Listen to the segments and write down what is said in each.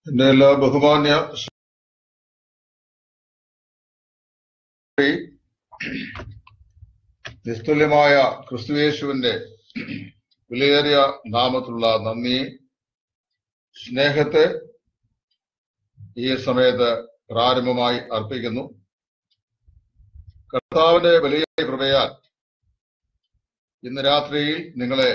എന്റെ എല്ലാ ബഹുമാന്യ ശ്രീ നിസ്തുല്യമായ ക്രിസ്തുയേശുവിന്റെ വിലയേറിയ നാമത്തിലുള്ള നന്ദി സ്നേഹത്തെ ഈ സമയത്ത് പ്രാരംഭമായി അർപ്പിക്കുന്നു കർത്താവിന്റെ വലിയ കൃപയാൽ ഇന്ന് രാത്രിയിൽ നിങ്ങളെ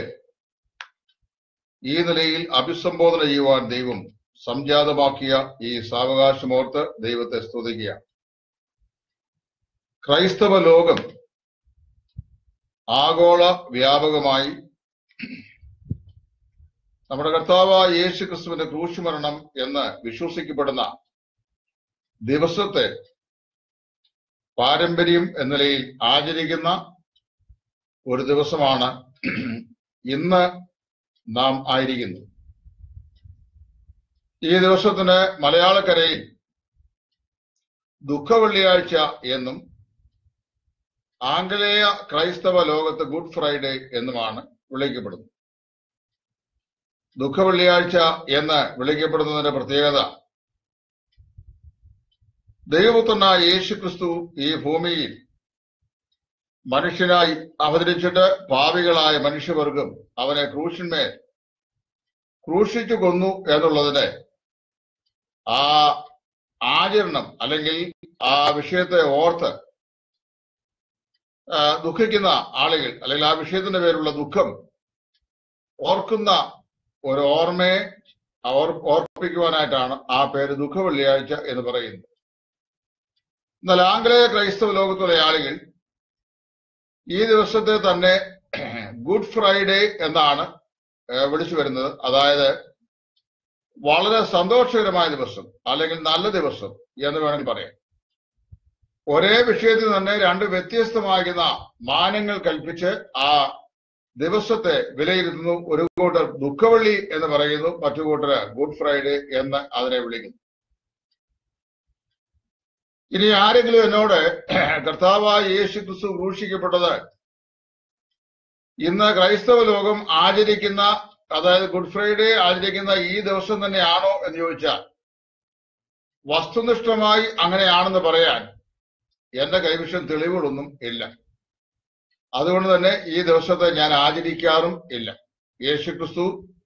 ഈ നിലയിൽ അഭിസംബോധന ചെയ്യുവാൻ ദൈവം സംജാതമാക്കിയ ഈ സാവകാശമോർത്ത് ദൈവത്തെ സ്തുതിക്കുക ക്രൈസ്തവ ലോകം ആഗോള വ്യാപകമായി നമ്മുടെ കർത്താവായ യേശു ക്രിസ്തുവിന്റെ ക്രൂശുമരണം എന്ന് വിശ്വസിക്കപ്പെടുന്ന ദിവസത്തെ പാരമ്പര്യം എന്ന നിലയിൽ ആചരിക്കുന്ന ഒരു ദിവസമാണ് ഇന്ന് നാം ആയിരിക്കുന്നത് ഈ ദിവസത്തിന് മലയാളക്കരയിൽ ദുഃഖവെള്ളിയാഴ്ച എന്നും ആംഗലേയ ക്രൈസ്തവ ലോകത്ത് ഗുഡ് ഫ്രൈഡേ എന്നുമാണ് വിളിക്കപ്പെടുന്നത് ദുഃഖവെള്ളിയാഴ്ച എന്ന് വിളിക്കപ്പെടുന്നതിന്റെ പ്രത്യേകത ദൈവപുത്രനായ യേശു ക്രിസ്തു ഈ ഭൂമിയിൽ മനുഷ്യനായി അവതരിച്ചിട്ട് പാവികളായ മനുഷ്യവർഗം അവനെ ക്രൂശന്മേൽ ക്രൂശിച്ചു കൊന്നു എന്നുള്ളതിന് ആ ആചരണം അല്ലെങ്കിൽ ആ വിഷയത്തെ ഓർത്ത് ആ, ദുഃഖിക്കുന്ന ആളുകൾ അല്ലെങ്കിൽ ആ വിഷയത്തിന്റെ പേരുള്ള ദുഃഖം ഓർക്കുന്ന ഒരു ഓർമ്മയെ ഓർ- ഓർപ്പിക്കുവാനായിട്ടാണ് ആ പേര് ദുഃഖ വെള്ളിയാഴ്ച എന്ന് പറയുന്നത് എന്നാൽ ആംഗലേയ ക്രൈസ്തവ ലോകത്തുള്ള ആളുകൾ ഈ ദിവസത്തെ തന്നെ ഗുഡ് ഫ്രൈഡേ എന്നാണ് ഏഹ് വിളിച്ചു വരുന്നത് അതായത് വളരെ സന്തോഷകരമായ ദിവസം അല്ലെങ്കിൽ നല്ല ദിവസം എന്ന് വേണമെങ്കിൽ പറയാം ഒരേ വിഷയത്തിൽ തന്നെ രണ്ട് വ്യത്യസ്തമാകുന്ന മാനങ്ങൾ കൽപ്പിച്ച് ആ ദിവസത്തെ വിലയിരുത്തുന്നു ഒരു കൂട്ടർ ദുഃഖവെള്ളി എന്ന് പറയുന്നു മറ്റു കൂട്ടർ ഗുഡ് ഫ്രൈഡേ എന്ന് അതിനെ വിളിക്കുന്നു ഇനി ആരെങ്കിലും എന്നോട് കർത്താവായ യേശു ക്രിസ്തു ക്രൂശിക്കപ്പെട്ടത് ഇന്ന് ക്രൈസ്തവ ലോകം ആചരിക്കുന്ന അതായത് ഗുഡ് ഫ്രൈഡേ ആചരിക്കുന്ന ഈ ദിവസം തന്നെയാണോ എന്ന് ചോദിച്ചാൽ വസ്തുനിഷ്ഠമായി അങ്ങനെയാണെന്ന് പറയാൻ എന്റെ കൈവശം തെളിവുകളൊന്നും ഇല്ല അതുകൊണ്ട് തന്നെ ഈ ദിവസത്തെ ഞാൻ ആചരിക്കാറും ഇല്ല യേശു ക്രിസ്തു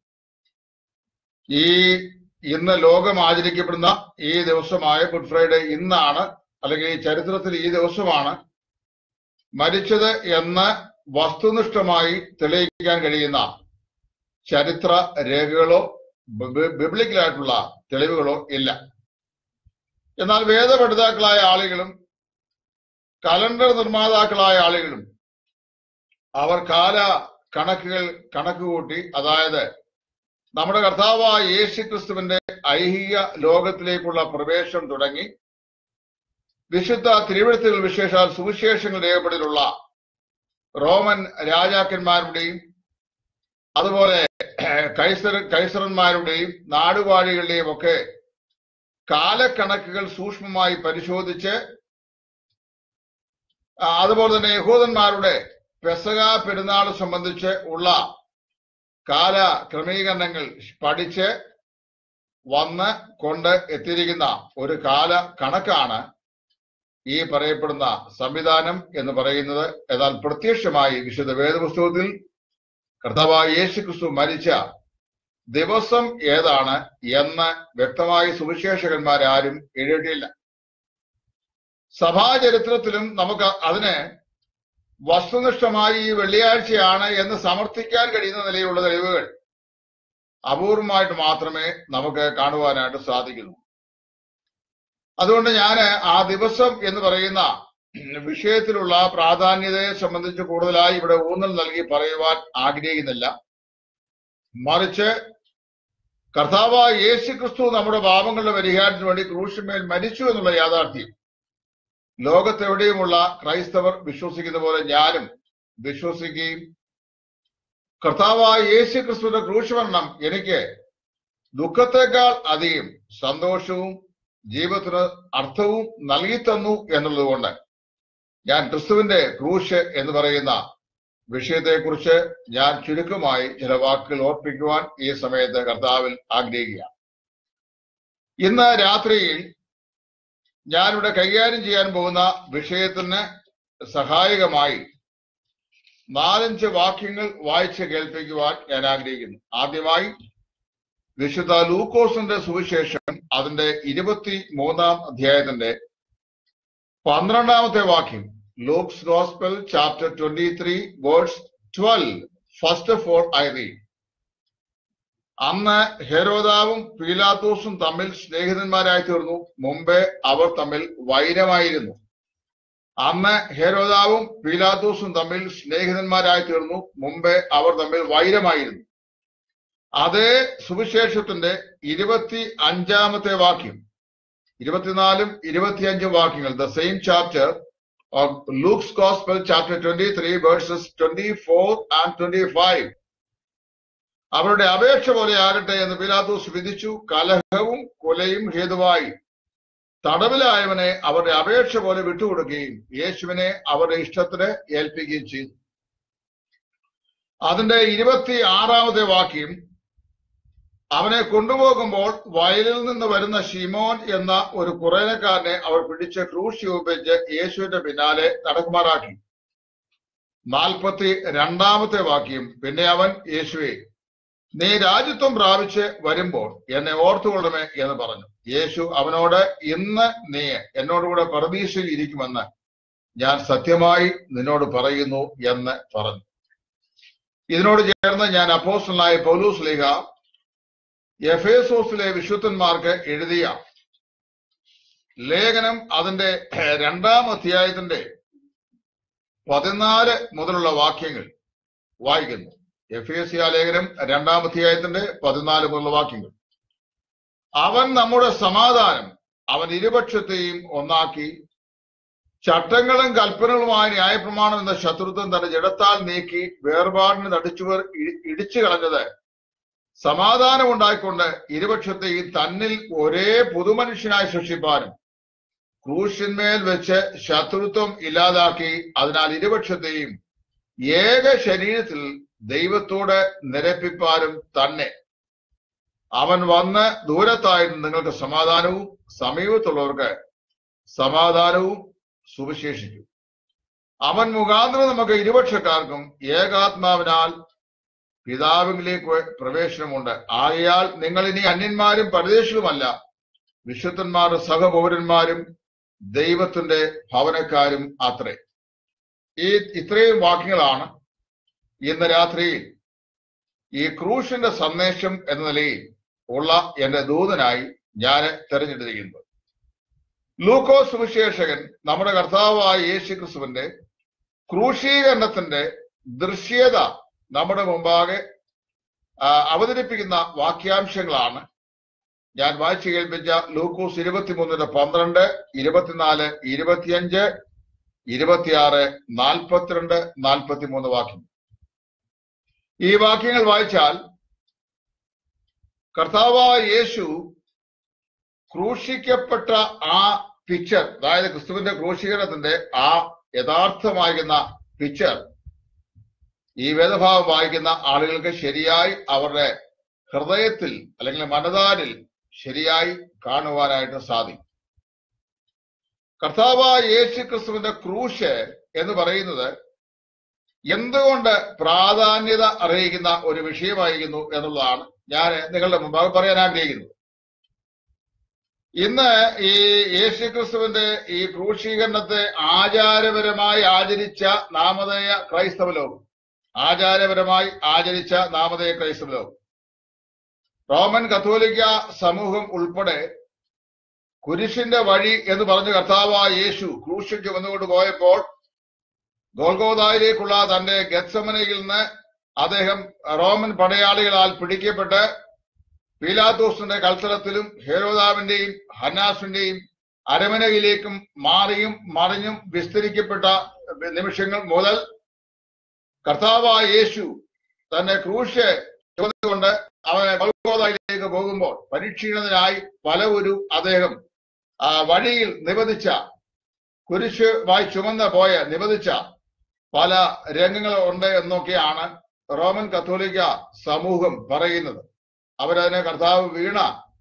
ഈ ഇന്ന് ലോകം ആചരിക്കപ്പെടുന്ന ഈ ദിവസമായ ഗുഡ് ഫ്രൈഡേ ഇന്നാണ് അല്ലെങ്കിൽ ഈ ചരിത്രത്തിൽ ഈ ദിവസമാണ് മരിച്ചത് എന്ന് വസ്തുനിഷ്ഠമായി തെളിയിക്കാൻ കഴിയുന്ന ചരിത്ര രേഖകളോ ബി- ബിബ്ലിക്കലായിട്ടുള്ള തെളിവുകളോ ഇല്ല എന്നാൽ വേദപഠിതാക്കളായ ആളുകളും കലണ്ടർ നിർമ്മാതാക്കളായ ആളുകളും അവർ കാല കണക്കുകൾ കണക്ക് കൂട്ടി അതായത് നമ്മുടെ കർത്താവായ യേശു ക്രിസ്തുവിന്റെ ഐഹിക ലോകത്തിലേക്കുള്ള പ്രവേശം തുടങ്ങി വിശുദ്ധ തിരുവഴുത്തുകൾ വിശേഷാൽ സുവിശേഷങ്ങൾ രേഖപ്പെടിലുള്ള റോമൻ രാജാക്കന്മാരുടെയും അതുപോലെ കൈസർ കൈസറന്മാരുടെയും നാടുവാഴികളുടെയും ഒക്കെ കാലക്കണക്കുകൾ സൂക്ഷ്മമായി പരിശോധിച്ച് ആ, അതുപോലെ തന്നെ യഹൂദന്മാരുടെ പെസക പെരുന്നാൾ സംബന്ധിച്ച് ഉള്ള കാല ക്രമീകരണങ്ങൾ പഠിച്ച് വന്ന് കൊണ്ട് എത്തിയിരിക്കുന്ന ഒരു കാല കണക്കാണ് ഈ പറയപ്പെടുന്ന സംവിധാനം എന്ന് പറയുന്നത് എന്നാൽ പ്രത്യക്ഷമായി വിശുദ്ധ വേദപുസ്തകത്തിൽ കർത്താവായ യേശു ക്രിസ്തു മരിച്ച ദിവസം ഏതാണ് എന്ന് വ്യക്തമായി സുവിശേഷകന്മാരാരും എഴുതിയില്ല സഭാചരിത്രത്തിലും നമുക്ക് അതിന് വസ്തുനിഷ്ഠമായി ഈ വെള്ളിയാഴ്ചയാണ് എന്ന് സമർത്ഥിക്കാൻ കഴിയുന്ന നിലയിലുള്ള തെളിവുകൾ അപൂർവമായിട്ട് മാത്രമേ നമുക്ക് കാണുവാനായിട്ട് സാധിക്കുന്നു അതുകൊണ്ട് ഞാൻ ആ ദിവസം എന്ന് പറയുന്ന വിഷയത്തിലുള്ള പ്രാധാന്യതയെ സംബന്ധിച്ച് കൂടുതലായി ഇവിടെ ഊന്നൽ നൽകി പറയുവാൻ ആഗ്രഹിക്കുന്നില്ല മറിച്ച് കർത്താവായ യേശു ക്രിസ്തു നമ്മുടെ പാപങ്ങളുടെ പരിഹാരത്തിന് വേണ്ടി ക്രൂശിന്മേൽ മരിച്ചു എന്നുള്ള യാഥാർത്ഥ്യം ലോകത്തെവിടെയുമുള്ള ക്രൈസ്തവർ വിശ്വസിക്കുന്ന പോലെ ഞാനും വിശ്വസിക്കുകയും കർത്താവായ യേശു ക്രിസ്തുവിന്റെ ക്രൂശമരണം എനിക്ക് ദുഃഖത്തെക്കാൾ അധികം സന്തോഷവും ജീവിതത്തിന് അർത്ഥവും നൽകി തന്നു എന്നുള്ളതുകൊണ്ട് ഞാൻ ക്രിസ്തുവിന്റെ ക്രൂശ് എന്ന് പറയുന്ന വിഷയത്തെക്കുറിച്ച് ഞാൻ ചുരുക്കമായി ചില വാക്കുകൾ ഓർപ്പിക്കുവാൻ ഈ സമയത്ത് കർത്താവിൽ ആഗ്രഹിക്കുക ഇന്ന് രാത്രിയിൽ ഞാനിവിടെ കൈകാര്യം ചെയ്യാൻ പോകുന്ന വിഷയത്തിന് സഹായകമായി നാലഞ്ച് വാക്യങ്ങൾ വായിച്ച് കേൾപ്പിക്കുവാൻ ഞാൻ ആഗ്രഹിക്കുന്നു ആദ്യമായി വിശുദ്ധ ലൂക്കോസിന്റെ സുവിശേഷം അതിന്റെ ഇരുപത്തി മൂന്നാം അധ്യായത്തിന്റെ പന്ത്രണ്ടാമത്തെ വാക്യം Luke's gospel chapter twenty three words twelve first of all I read അന്ന് ഹെരോദാവും പീലാത്തോസും തമ്മിൽ സ്നേഹിതന്മാരായി തീർന്നു മുമ്പേ അവർ തമ്മിൽ വൈരമായിരുന്നു അന്ന് ഹെരോദാവും പീലാത്തോസും തമ്മിൽ സ്നേഹിതന്മാരായി തീർന്നു മുമ്പേ അവർ തമ്മിൽ വൈരമായിരുന്നു അതേ സുവിശേഷത്തിന്റെ ഇരുപത്തി അഞ്ചാമത്തെ വാക്യം ഇരുപത്തിനാലും ഇരുപത്തിയഞ്ചും വാക്യങ്ങൾ the same chapter of Luke's gospel chapter twenty three verses twenty four and twenty five അവരുടെ അപേക്ഷ പോലെ ആകട്ടെ എന്ന് പിലാത്തോസ് വിധിച്ചു കലഹവും കൊലയും ഹേതുവായി തടവിലായവനെ അവരുടെ അപേക്ഷ പോലെ വിട്ടുകൊടുക്കുകയും യേശുവിനെ അവരുടെ ഇഷ്ടത്തിന് ഏൽപ്പിക്കുകയും ചെയ്തു അതിന്റെ ഇരുപത്തി ആറാമത്തെ വാക്യം അവനെ കൊണ്ടുപോകുമ്പോൾ വയലിൽ നിന്ന് വരുന്ന ഷിമോൻ എന്ന ഒരു കുറേനക്കാരനെ അവർ പിടിച്ച് ക്രൂശി ഉപയോഗിച്ച് യേശുവിന്റെ പിന്നാലെ നടക്കുമാറാക്കി നാൽപ്പത്തി രണ്ടാമത്തെ വാക്യം പിന്നെ അവൻ യേശുവെ നീ രാജ്യത്വം പ്രാപിച്ച് വരുമ്പോൾ എന്നെ ഓർത്തുകൊള്ളണമേ എന്ന് പറഞ്ഞു യേശു അവനോട് ഇന്ന് നീ എന്നോടുകൂടെ പരദീശയിൽ ഇരിക്കുമെന്ന് ഞാൻ സത്യമായി നിന്നോട് പറയുന്നു എന്ന് പറഞ്ഞു ഇതിനോട് ചേർന്ന് ഞാൻ അപ്പോസ്റ്റലായ പൗലൂസ് ലേഖ എഫേസോസിലെ വിശുദ്ധന്മാർക്ക് എഴുതിയ ലേഖനം അതിന്റെ രണ്ടാം അധ്യായത്തിന്റെ പതിനാല് മുതലുള്ള വാക്യങ്ങൾ വായിക്കുന്നു എഫേസിയ ലേഖനം രണ്ടാം അധ്യായത്തിന്റെ പതിനാല് മുതലുള്ള വാക്യങ്ങൾ അവൻ നമ്മുടെ സമാധാനം അവൻ ഇരുപക്ഷത്തെയും ഒന്നാക്കി ചട്ടങ്ങളും കൽപ്പനകളുമായ ന്യായപ്രമാണം എന്ന ശത്രുത്വം തന്റെ ജഡത്താൽ നീക്കി വേർപാടിന് നടിച്ചുവർ ഇടിച്ചു കളഞ്ഞത് സമാധാനം ഉണ്ടായിക്കൊണ്ട് ഇരുപക്ഷത്തെയും തന്നിൽ ഒരേ പുതുമനുഷ്യനായി സൃഷ്ടിപ്പാനും ക്രൂശിന്മേൽ വെച്ച് ശത്രുത്വം ഇല്ലാതാക്കി അതിനാൽ ഇരുപക്ഷത്തെയും ഏക ശരീരത്തിൽ ദൈവത്തോട് നിരപ്പിപ്പാനും തന്നെ അവൻ വന്ന് ദൂരത്തായിരുന്നു നിങ്ങൾക്ക് സമാധാനവും സമീപത്തുള്ളവർക്ക് സമാധാനവും സുവിശേഷിച്ചു അവൻ മുഖാന്തരം നമുക്ക് ഇരുപക്ഷക്കാർക്കും ഏകാത്മാവിനാൽ പിതാവിലേക്ക് പ്രവേശനമുണ്ട് ആകയാൽ നിങ്ങൾ ഇനി അന്യന്മാരും പരദേശികളുമല്ല വിശുദ്ധന്മാരും സഹപൗരന്മാരും ദൈവത്തിന്റെ ഭവനക്കാരും അത്രേ ഈ ഇത്രയും വാക്യങ്ങളാണ് ഇന്ന് രാത്രിയിൽ ഈ ക്രൂശിന്റെ സന്ദേശം എന്ന നിലയിൽ ഉള്ള എന്റെ ദൂതനായി ഞാൻ തെരഞ്ഞെടുത്തിരിക്കുന്നത് ലൂക്കോ സുവിശേഷകൻ നമ്മുടെ കർത്താവായ യേശു ക്രിസ്തുവിന്റെ ക്രൂശീകരണത്തിന്റെ ദൃശ്യത നമ്മുടെ മുമ്പാകെ അവതരിപ്പിക്കുന്ന വാക്യാംശങ്ങളാണ് ഞാൻ വായിച്ചു കേൾപ്പിച്ച ലൂക്കോസ് ഇരുപത്തിമൂന്നിന്റെ പന്ത്രണ്ട് ഇരുപത്തിനാല് ഇരുപത്തിയഞ്ച് ഇരുപത്തിയാറ് നാൽപ്പത്തിരണ്ട് നാൽപ്പത്തിമൂന്ന് വാക്യം ഈ വാക്യങ്ങൾ വായിച്ചാൽ കർത്താവായ യേശു ക്രൂശിക്കപ്പെട്ട ആ പിക്ചർ അതായത് ക്രിസ്തുവിന്റെ ക്രൂശീകരണത്തിന്റെ ആ യഥാർത്ഥമാകുന്ന പിക്ചർ ഈ വേദഭാവം വായിക്കുന്ന ആളുകൾക്ക് ശരിയായി അവരുടെ ഹൃദയത്തിൽ അല്ലെങ്കിൽ മനതാരിൽ ശരിയായി കാണുവാനായിട്ട് സാധിക്കും കർത്താവായ യേശു ക്രിസ്തുവിന്റെ ക്രൂശ് എന്ന് പറയുന്നത് എന്തുകൊണ്ട് പ്രാധാന്യത അറിയിക്കുന്ന ഒരു വിഷയമായിരിക്കുന്നു എന്നുള്ളതാണ് ഞാൻ നിങ്ങളുടെ മുമ്പാകെ പറയാൻ ആഗ്രഹിക്കുന്നത് ഇന്ന് ഈ യേശു ക്രിസ്തുവിന്റെ ഈ ക്രൂശീകരണത്തെ ആചാരപരമായി ആചരിച്ച നാമധേയ ക്രൈസ്തവ ലോകം ആചാരപരമായി ആചരിച്ച നാമധേയ ക്രൈസ്തവ ലോകം റോമൻ കത്തോലിക്ക സമൂഹം ഉൾപ്പെടെ കുരിശിന്റെ വഴി എന്ന് പറഞ്ഞ കർത്താവായ യേശു ക്രൂശിൽ ചുമന്നുകൊണ്ട് പോയപ്പോൾ ഗോൽഗോദായിലേക്കുള്ള തന്റെ ഗത്സമനയിൽ നിന്ന് അദ്ദേഹം റോമൻ പടയാളികളാൽ പിടിക്കപ്പെട്ട് പീലാത്തോസിന്റെ കൽത്തലത്തിലും ഹേരോദാവിന്റെയും ഹന്നാസിന്റെയും അരമനയിലേക്കും മാറിയും മറിഞ്ഞും വിസ്തരിക്കപ്പെട്ട നിമിഷങ്ങൾ മുതൽ കർത്താവായ യേശു തന്നെ ക്രൂശ് ചുമന്നുകൊണ്ട് അവനെ ഗോൽഗോദായിലേക്ക് പോകുമ്പോൾ പരീക്ഷീണത്തിനായി പല ഒരു അദ്ദേഹം ആ വഴിയിൽ നിബന്ധിച്ച കുരിശ് വായി ചുമന്ന് പോയ നിബന്ധിച്ച പല രംഗങ്ങൾ ഉണ്ട് എന്നൊക്കെയാണ് റോമൻ കത്തോലിക്ക സമൂഹം പറയുന്നത് അവരതിനെ കർത്താവ് വീണ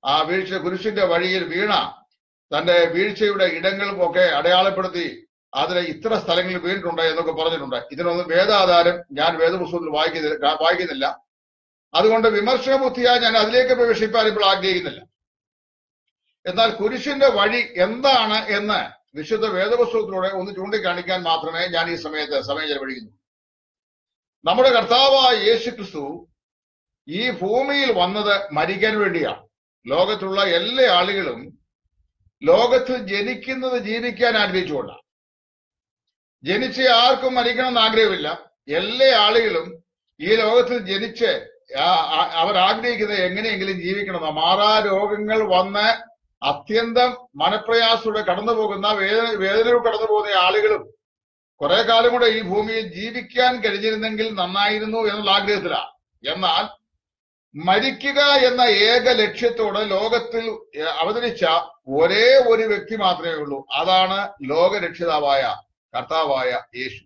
ആ വീഴ്ച കുരിശിന്റെ വഴിയിൽ വീണ തന്റെ വീഴ്ചയുടെ ഇടങ്ങളും ഒക്കെ അടയാളപ്പെടുത്തി അതിലെ ഇത്ര സ്ഥലങ്ങളിൽ വീണിട്ടുണ്ട് എന്നൊക്കെ പറഞ്ഞിട്ടുണ്ട് ഇതിനൊന്നും വേദാധാരം ഞാൻ വേദപുസ്തകത്തിൽ വായിക്കുന്നില്ല വായിക്കുന്നില്ല അതുകൊണ്ട് വിമർശന ബുദ്ധിയായി ഞാൻ അതിലേക്ക് പ്രവേശിപ്പാൻ ഇപ്പോൾ ആഗ്രഹിക്കുന്നില്ല എന്നാൽ കുരിശിന്റെ വഴി എന്താണ് എന്ന് വിശുദ്ധ വേദപുസ്തകത്തിലൂടെ ഒന്ന് ചൂണ്ടിക്കാണിക്കാൻ മാത്രമേ ഞാൻ ഈ സമയത്ത് സമയം ചെലവഴിക്കുന്നു നമ്മുടെ കർത്താവായ യേശു ക്രിസ്തു ഈ ഭൂമിയിൽ വന്നത് മരിക്കാൻ വേണ്ടിയാണ് ലോകത്തുള്ള എല്ലാ ആളുകളും ലോകത്ത് ജനിക്കുന്നത് ജീവിക്കാൻ ആഗ്രഹിച്ചുകൊണ്ടാണ് ജനിച്ച് ആർക്കും മരിക്കണമെന്ന് ആഗ്രഹമില്ല എല്ലാ ആളുകളും ഈ ലോകത്തിൽ ജനിച്ച് ആ- ആ- അവർ ആഗ്രഹിക്കുന്നത് എങ്ങനെയെങ്കിലും ജീവിക്കണം മാറാ രോഗങ്ങൾ വന്ന് അത്യന്തം മനപ്രയാസത്തോടെ കടന്നു പോകുന്ന വേദന വേദനയിൽ കടന്നു പോകുന്ന ആളുകളും കുറെ കാലം കൂടെ ഈ ഭൂമിയിൽ ജീവിക്കാൻ കഴിഞ്ഞിരുന്നെങ്കിൽ നന്നായിരുന്നു എന്നുള്ള ആഗ്രഹത്തിലാണ് എന്നാൽ മരിക്കുക എന്ന ഏക ലക്ഷ്യത്തോടെ ലോകത്തിൽ ഏ, അവതരിച്ച ഒരേ ഒരു വ്യക്തി മാത്രമേ ഉള്ളൂ അതാണ് ലോകരക്ഷിതാവായ കർത്താവായ യേശു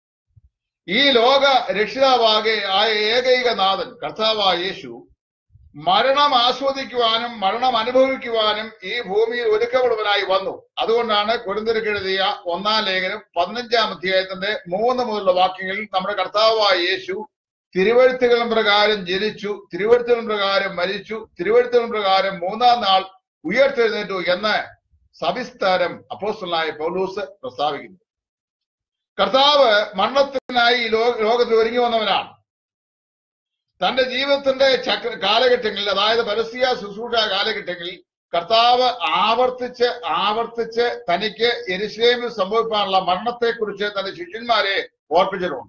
ഈ ലോക രക്ഷിതാവാകെ ആയ ഏകൈക നാഥൻ കർത്താവായ യേശു മരണം ആസ്വദിക്കുവാനും മരണം അനുഭവിക്കുവാനും ഈ ഭൂമിയിൽ ഒരുക്കമുള്ളവനായി വന്നു അതുകൊണ്ടാണ് കുരുന്തർക്ക് എഴുതിയ ഒന്നാം ലേഖനം പതിനഞ്ചാം അധ്യായത്തിന്റെ മൂന്ന് മുതലുള്ള വാക്യങ്ങളിൽ നമ്മുടെ കർത്താവായ യേശു തിരുവഴുത്തുകളും പ്രകാരം ജനിച്ചു തിരുവഴുത്തുകളും പ്രകാരം മരിച്ചു തിരുവഴുത്തുകളും പ്രകാരം മൂന്നാം നാൾ ഉയർത്തെഴുന്നേറ്റു എന്ന് സവിസ്താരം അപ്പോസ്റ്റലായ പൗലൂസ് പ്രസ്താവിക്കുന്നു കർത്താവ് മരണത്തിനായി ഈ ലോ- ലോകത്തിൽ ഒരുങ്ങി വന്നവനാണ് തന്റെ ജീവിതത്തിന്റെ ചക്ര കാലഘട്ടങ്ങളിൽ അതായത് പരസ്യ ശുശ്രൂഷ കാലഘട്ടങ്ങളിൽ കർത്താവ് ആവർത്തിച്ച് ആവർത്തിച്ച് തനിക്ക് എരിശിലേമിൽ സംഭവിക്കാനുള്ള മരണത്തെക്കുറിച്ച് തന്റെ ശിഷ്യന്മാരെ ഓർപ്പിച്ചിട്ടുണ്ട്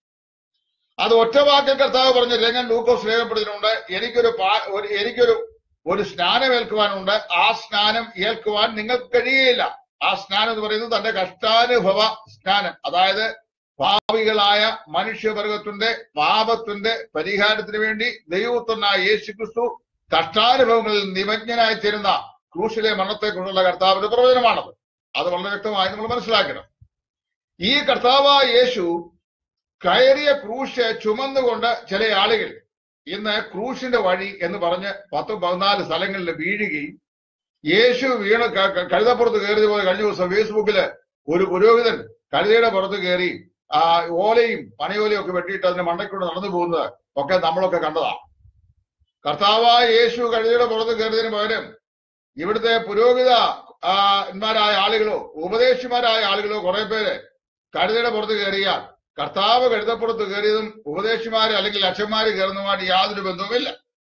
അത് ഒറ്റ വാക്കിൽ കർത്താവ് പറഞ്ഞ രംഗൻ ലൂക്കോസ് രേഖപ്പെടുത്തിയിട്ടുണ്ട് എനിക്കൊരു പാ- ഒരു എനിക്കൊരു ഒരു സ്നാനം ഏൽക്കുവാനുണ്ട് ആ സ്നാനം ഏൽക്കുവാൻ നിങ്ങൾക്ക് കഴിയുകയില്ല ആ സ്നാനം എന്ന് പറയുന്നത് തന്റെ കഷ്ടാനുഭവ സ്നാനം അതായത് പാപികളായ മനുഷ്യവർഗത്തിന്റെ പാപത്തിന്റെ പരിഹാരത്തിന് വേണ്ടി ദൈവത്വനായ യേശു ക്രിസ്തു കഷ്ടാനുഭവങ്ങളിൽ നിമജ്ഞനായി തീരുന്ന ക്രൂശിലെ മരണത്തെക്കുറിച്ചുള്ള കർത്താവിന്റെ പ്രവചനമാണത് അത് വളരെ വ്യക്തമായി നമ്മൾ മനസ്സിലാക്കണം ഈ കർത്താവായ യേശു കയറിയ ക്രൂശ് ചുമന്നുകൊണ്ട് ചില ആളുകൾ ഇന്ന് ക്രൂശിന്റെ വഴി എന്ന് പറഞ്ഞ് പത്ത് പതിനാല് സ്ഥലങ്ങളിൽ വീഴുകയും യേശു വീണ് ക- ക- കഴുതപ്പുറത്ത് കയറിയതുപോലെ കഴിഞ്ഞ ദിവസം ഫേസ്ബുക്കില് ഒരു പുരോഹിതൻ കഴുതയുടെ പുറത്ത് കയറി ആ ഓലയും പനയോലയും ഒക്കെ വെട്ടിയിട്ട് അതിന്റെ മണ്ടയ്ക്കൂടെ നടന്നു പോകുന്നത് ഒക്കെ നമ്മളൊക്കെ കണ്ടതാണ് കർത്താവായ യേശു കഴുതയുടെ പുറത്ത് കയറിയതിന് പകരം ഇവിടുത്തെ പുരോഹിത ആ, ന്മാരായ ആളുകളോ ഉപദേശിമാരായ ആളുകളോ കുറെ പേര് കഴുതയുടെ പുറത്ത് കയറിയാൽ കർത്താവ് കഴുതപ്പുറത്ത് കയറിയതും ഉപദേശിമാര് അല്ലെങ്കിൽ അച്ഛന്മാര് കയറുന്നതുമായിട്ട് യാതൊരു ബന്ധവുമില്ല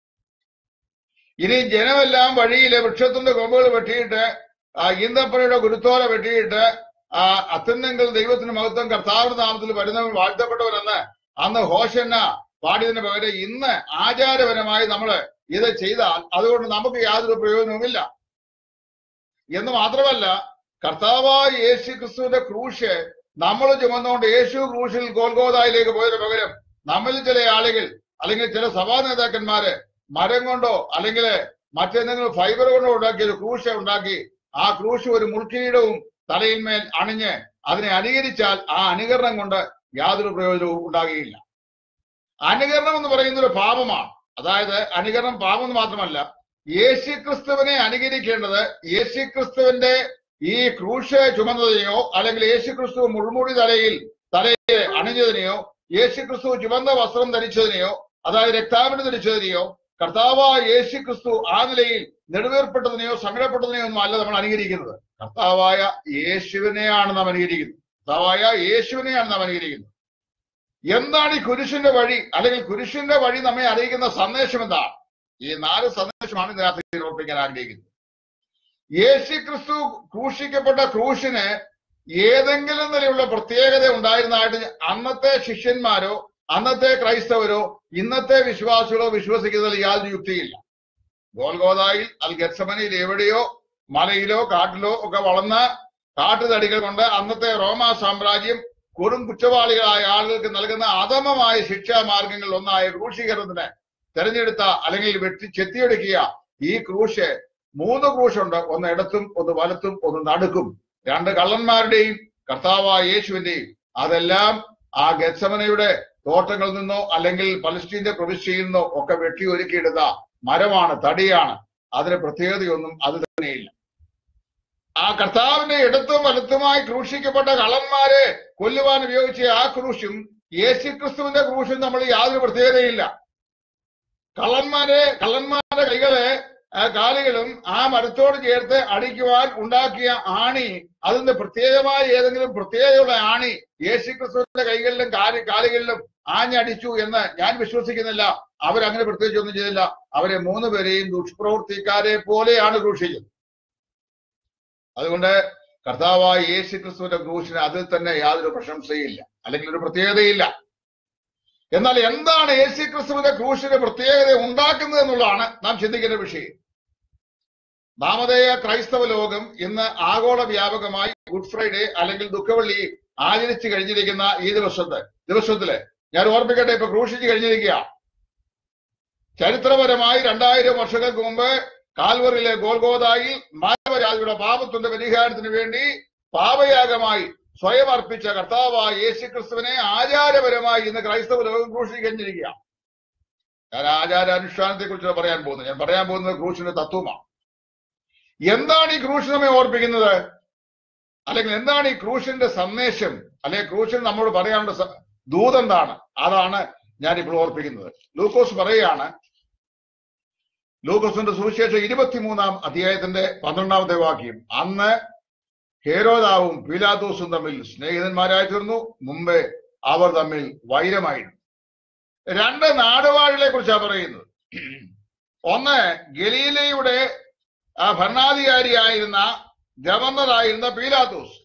ഇനി ജനമെല്ലാം വഴിയിലെ വൃക്ഷത്തിന്റെ കൊമ്പുകൾ വെട്ടിയിട്ട് ആ ഈന്തപ്പനയുടെ ഗുരുത്തോല വെട്ടിയിട്ട് ആ അത്യന്തെങ്കിൽ ദൈവത്തിന് മഹത്വം കർത്താവിന്റെ നാമത്തിൽ വരുന്നവൻ വാഴ്ത്തപ്പെട്ടവരെന്ന് അന്ന് ഹോഷന്ന പാടിയതിന് പകരം ഇന്ന് ആചാരപരമായി നമ്മൾ ഇത് ചെയ്താൽ അതുകൊണ്ട് നമുക്ക് യാതൊരു പ്രയോജനവുമില്ല എന്ന് മാത്രമല്ല കർത്താവായ യേശു ക്രിസ്തുവിന്റെ ക്രൂശ് നമ്മൾ ചുമന്നുകൊണ്ട് യേശു ക്രൂശിൽ ഗോൽഗോതായിലേക്ക് പോയതിന് പകരം നമ്മളിൽ ചില ആളുകൾ അല്ലെങ്കിൽ ചില സഭാ നേതാക്കന്മാര് മരം കൊണ്ടോ അല്ലെങ്കിൽ മറ്റെന്തെങ്കിലും ഫൈബർ കൊണ്ടോ ഉണ്ടാക്കിയ ഒരു ക്രൂശ ഉണ്ടാക്കി ആ ക്രൂശ് ഒരു മുൾക്കിരീടവും തലയിന്മേൽ അണിഞ്ഞ് അതിനെ അനുകരിച്ചാൽ ആ അനുകരണം കൊണ്ട് യാതൊരു പ്രയോജനവും ഉണ്ടാകുകയില്ല അനുകരണം എന്ന് പറയുന്ന ഒരു പാപമാണ് അതായത് അനുകരണം പാപം എന്ന് മാത്രമല്ല യേശുക്രിസ്തുവിനെ അനുകരിക്കേണ്ടത് യേശുക്രിസ്തുവിന്റെ ഈ ക്രൂശ് ചുമന്നതിനെയോ അല്ലെങ്കിൽ യേശുക്രിസ്തു മുൾമുടി തലയിൽ തലയെ അണിഞ്ഞതിനെയോ യേശുക്രിസ്തു ചുവന്ന വസ്ത്രം ധരിച്ചതിനെയോ അതായത് രക്താവിന് ധരിച്ചതിനെയോ കർത്താവായ യേശുക്രിസ്തു ആ നിലയിൽ നെടുവേർപ്പെട്ടതിനെയോ സങ്കടപ്പെട്ടതിനെയോ ഒന്നും അല്ല നമ്മൾ അനുകരിക്കുന്നത് കർത്താവായ യേശുവിനെയാണ് നാം അനുകരിക്കുന്നത് കർത്താവായ യേശുവിനെയാണ് നാം അനുകരിക്കുന്നത് എന്താണ് ഈ കുരിശിന്റെ വഴി അല്ലെങ്കിൽ കുരിശിന്റെ വഴി നമ്മെ അറിയിക്കുന്ന സന്ദേശം എന്താണ് ഈ നാല് സന്ദേശമാണ് ഇതിനകത്ത് ഓർപ്പിക്കാൻ ആഗ്രഹിക്കുന്നത് യേശു ക്രിസ്തു ക്രൂശിക്കപ്പെട്ട ക്രൂശിന് ഏതെങ്കിലും നിലയുള്ള പ്രത്യേകത ഉണ്ടായിരുന്നതായിട്ട് അന്നത്തെ ശിഷ്യന്മാരോ അന്നത്തെ ക്രൈസ്തവരോ ഇന്നത്തെ വിശ്വാസികളോ വിശ്വസിക്കുന്നതിൽ യാതൊരു യുക്തിയില്ല ഗോൽഗോദായിൽ അൽ ഗത്സമനിയിൽ എവിടെയോ മലയിലോ കാട്ടിലോ ഒക്കെ വളർന്ന കാട്ടുതടികൾ കൊണ്ട് അന്നത്തെ റോമാ സാമ്രാജ്യം കൊടും കുറ്റവാളികളായ ആളുകൾക്ക് നൽകുന്ന അധമമായ ശിക്ഷാ മാർഗങ്ങളിൽ ഒന്നായ ക്രൂശീകരണത്തിന് തെരഞ്ഞെടുത്ത അല്ലെങ്കിൽ വെട്ടി ചെത്തിയെടുക്കിയ ഈ ക്രൂശ് മൂന്ന് ക്രൂശുണ്ട് ഒന്ന് ഇടത്തും ഒന്ന് വലത്തും ഒന്ന് നടുക്കും രണ്ട് കള്ളന്മാരുടെയും കർത്താവായ യേശുവിന്റെയും അതെല്ലാം ആ ഗത്സമനയുടെ തോട്ടങ്ങളിൽ നിന്നോ അല്ലെങ്കിൽ പലസ്തീന്റെ പ്രവിശ്യയിൽ നിന്നോ ഒക്കെ വെട്ടി ഒരുക്കിയെടുത്ത മരമാണ് തടിയാണ് അതിന് പ്രത്യേകതയൊന്നും അത് തന്നെയില്ല ആ കർത്താവിന്റെ ഇടത്തും വലത്തുമായി ക്രൂശിക്കപ്പെട്ട കള്ളന്മാരെ കൊല്ലുവാൻ ഉപയോഗിച്ച ആ ക്രൂശും യേശുക്രിസ്തുവിന്റെ ക്രൂശും നമ്മൾ യാതൊരു പ്രത്യേകതയില്ല കള്ളന്മാരെ കള്ളന്മാരുടെ കൈകളെ ആ കാലുകളും ആ മരത്തോട് ചേർത്ത് അടിക്കുവാൻ ഉണ്ടാക്കിയ ആണി അതിന്റെ പ്രത്യേകമായ ഏതെങ്കിലും പ്രത്യേകതയുള്ള ആണി യേശുക്രിസ്തുവിന്റെ കൈകളിലും കാല് കാലുകളിലും ആഞ്ഞടിച്ചു എന്ന് ഞാൻ വിശ്വസിക്കുന്നില്ല അവരങ്ങനെ പ്രത്യേകിച്ച് ഒന്നും ചെയ്തില്ല അവരെ മൂന്ന് പേരെയും ദുഷ്പ്രവർത്തിക്കാരെ പോലെയാണ് ക്രൂശിച്ചത് അതുകൊണ്ട് കർത്താവായ യേശു ക്രിസ്തുവിന്റെ ക്രൂശിന് അതിൽ തന്നെ യാതൊരു പ്രശംസയില്ല അല്ലെങ്കിൽ ഒരു പ്രത്യേകതയില്ല എന്നാൽ എന്താണ് യേശു ക്രിസ്തുവിന്റെ ക്രൂശിന്റെ പ്രത്യേകത ഉണ്ടാക്കുന്നത് എന്നുള്ളതാണ് നാം ചിന്തിക്കേണ്ട വിഷയം നാമധേയ ക്രൈസ്തവ ലോകം ഇന്ന് ആഗോള വ്യാപകമായി ഗുഡ് ഫ്രൈഡേ അല്ലെങ്കിൽ ദുഃഖവെള്ളി ആചരിച്ചു കഴിഞ്ഞിരിക്കുന്ന ഈ ദിവസത്തെ ദിവസത്തില് ഞാൻ ഓർമ്മിക്കട്ടെ ഇപ്പൊ ക്രൂശിച്ച് കഴിഞ്ഞിരിക്കുക ചരിത്രപരമായി രണ്ടായിരം വർഷങ്ങൾക്ക് മുമ്പ് കാൽവറിലെ ഗോൽഗോതായിൽ മാനവരാജിയുടെ പാപത്തിന്റെ പരിഹാരത്തിന് വേണ്ടി പാപയാഗമായി സ്വയം അർപ്പിച്ച കർത്താവായ യേശു ക്രിസ്തുവിനെ ആചാരപരമായി ഇന്ന് ക്രൈസ്തവ ലോകം ക്രൂശിച്ച് കഴിഞ്ഞിരിക്കുക ഞാൻ ആചാരാനുഷ്ഠാനത്തെ കുറിച്ച് പറയാൻ പോകുന്നത് ഞാൻ പറയാൻ പോകുന്നത് ക്രൂശിന്റെ തത്വമാണ് എന്താണ് ഈ ക്രൂശ് നമ്മെ ഓർപ്പിക്കുന്നത് അല്ലെങ്കിൽ എന്താണ് ഈ ക്രൂശിന്റെ സന്ദേശം അല്ലെങ്കിൽ ക്രൂശിന് നമ്മോട് പറയാനുള്ള സ- ദൂതെന്താണ് അതാണ് ഞാൻ ഇപ്പോൾ ഓർപ്പിക്കുന്നത് ലൂക്കോസ് പറയുകയാണ് ലൂക്കോസിന്റെ സുവിശേഷം ഇരുപത്തിമൂന്നാം അധ്യായത്തിന്റെ പന്ത്രണ്ടാമത്തെ വാക്യം അന്ന് ഹേരോദാവും പീലാദോസും തമ്മിൽ സ്നേഹിതന്മാരായി തീർന്നു മുമ്പേ അവർ തമ്മിൽ വൈരമായിരുന്നു രണ്ട് നാടുവാഴികളെ കുറിച്ചാണ് പറയുന്നത് ഒന്ന് ഗലീലയുടെ ആ ഭരണാധികാരിയായിരുന്ന ഗവർണറായിരുന്ന പീലാത്തോസ്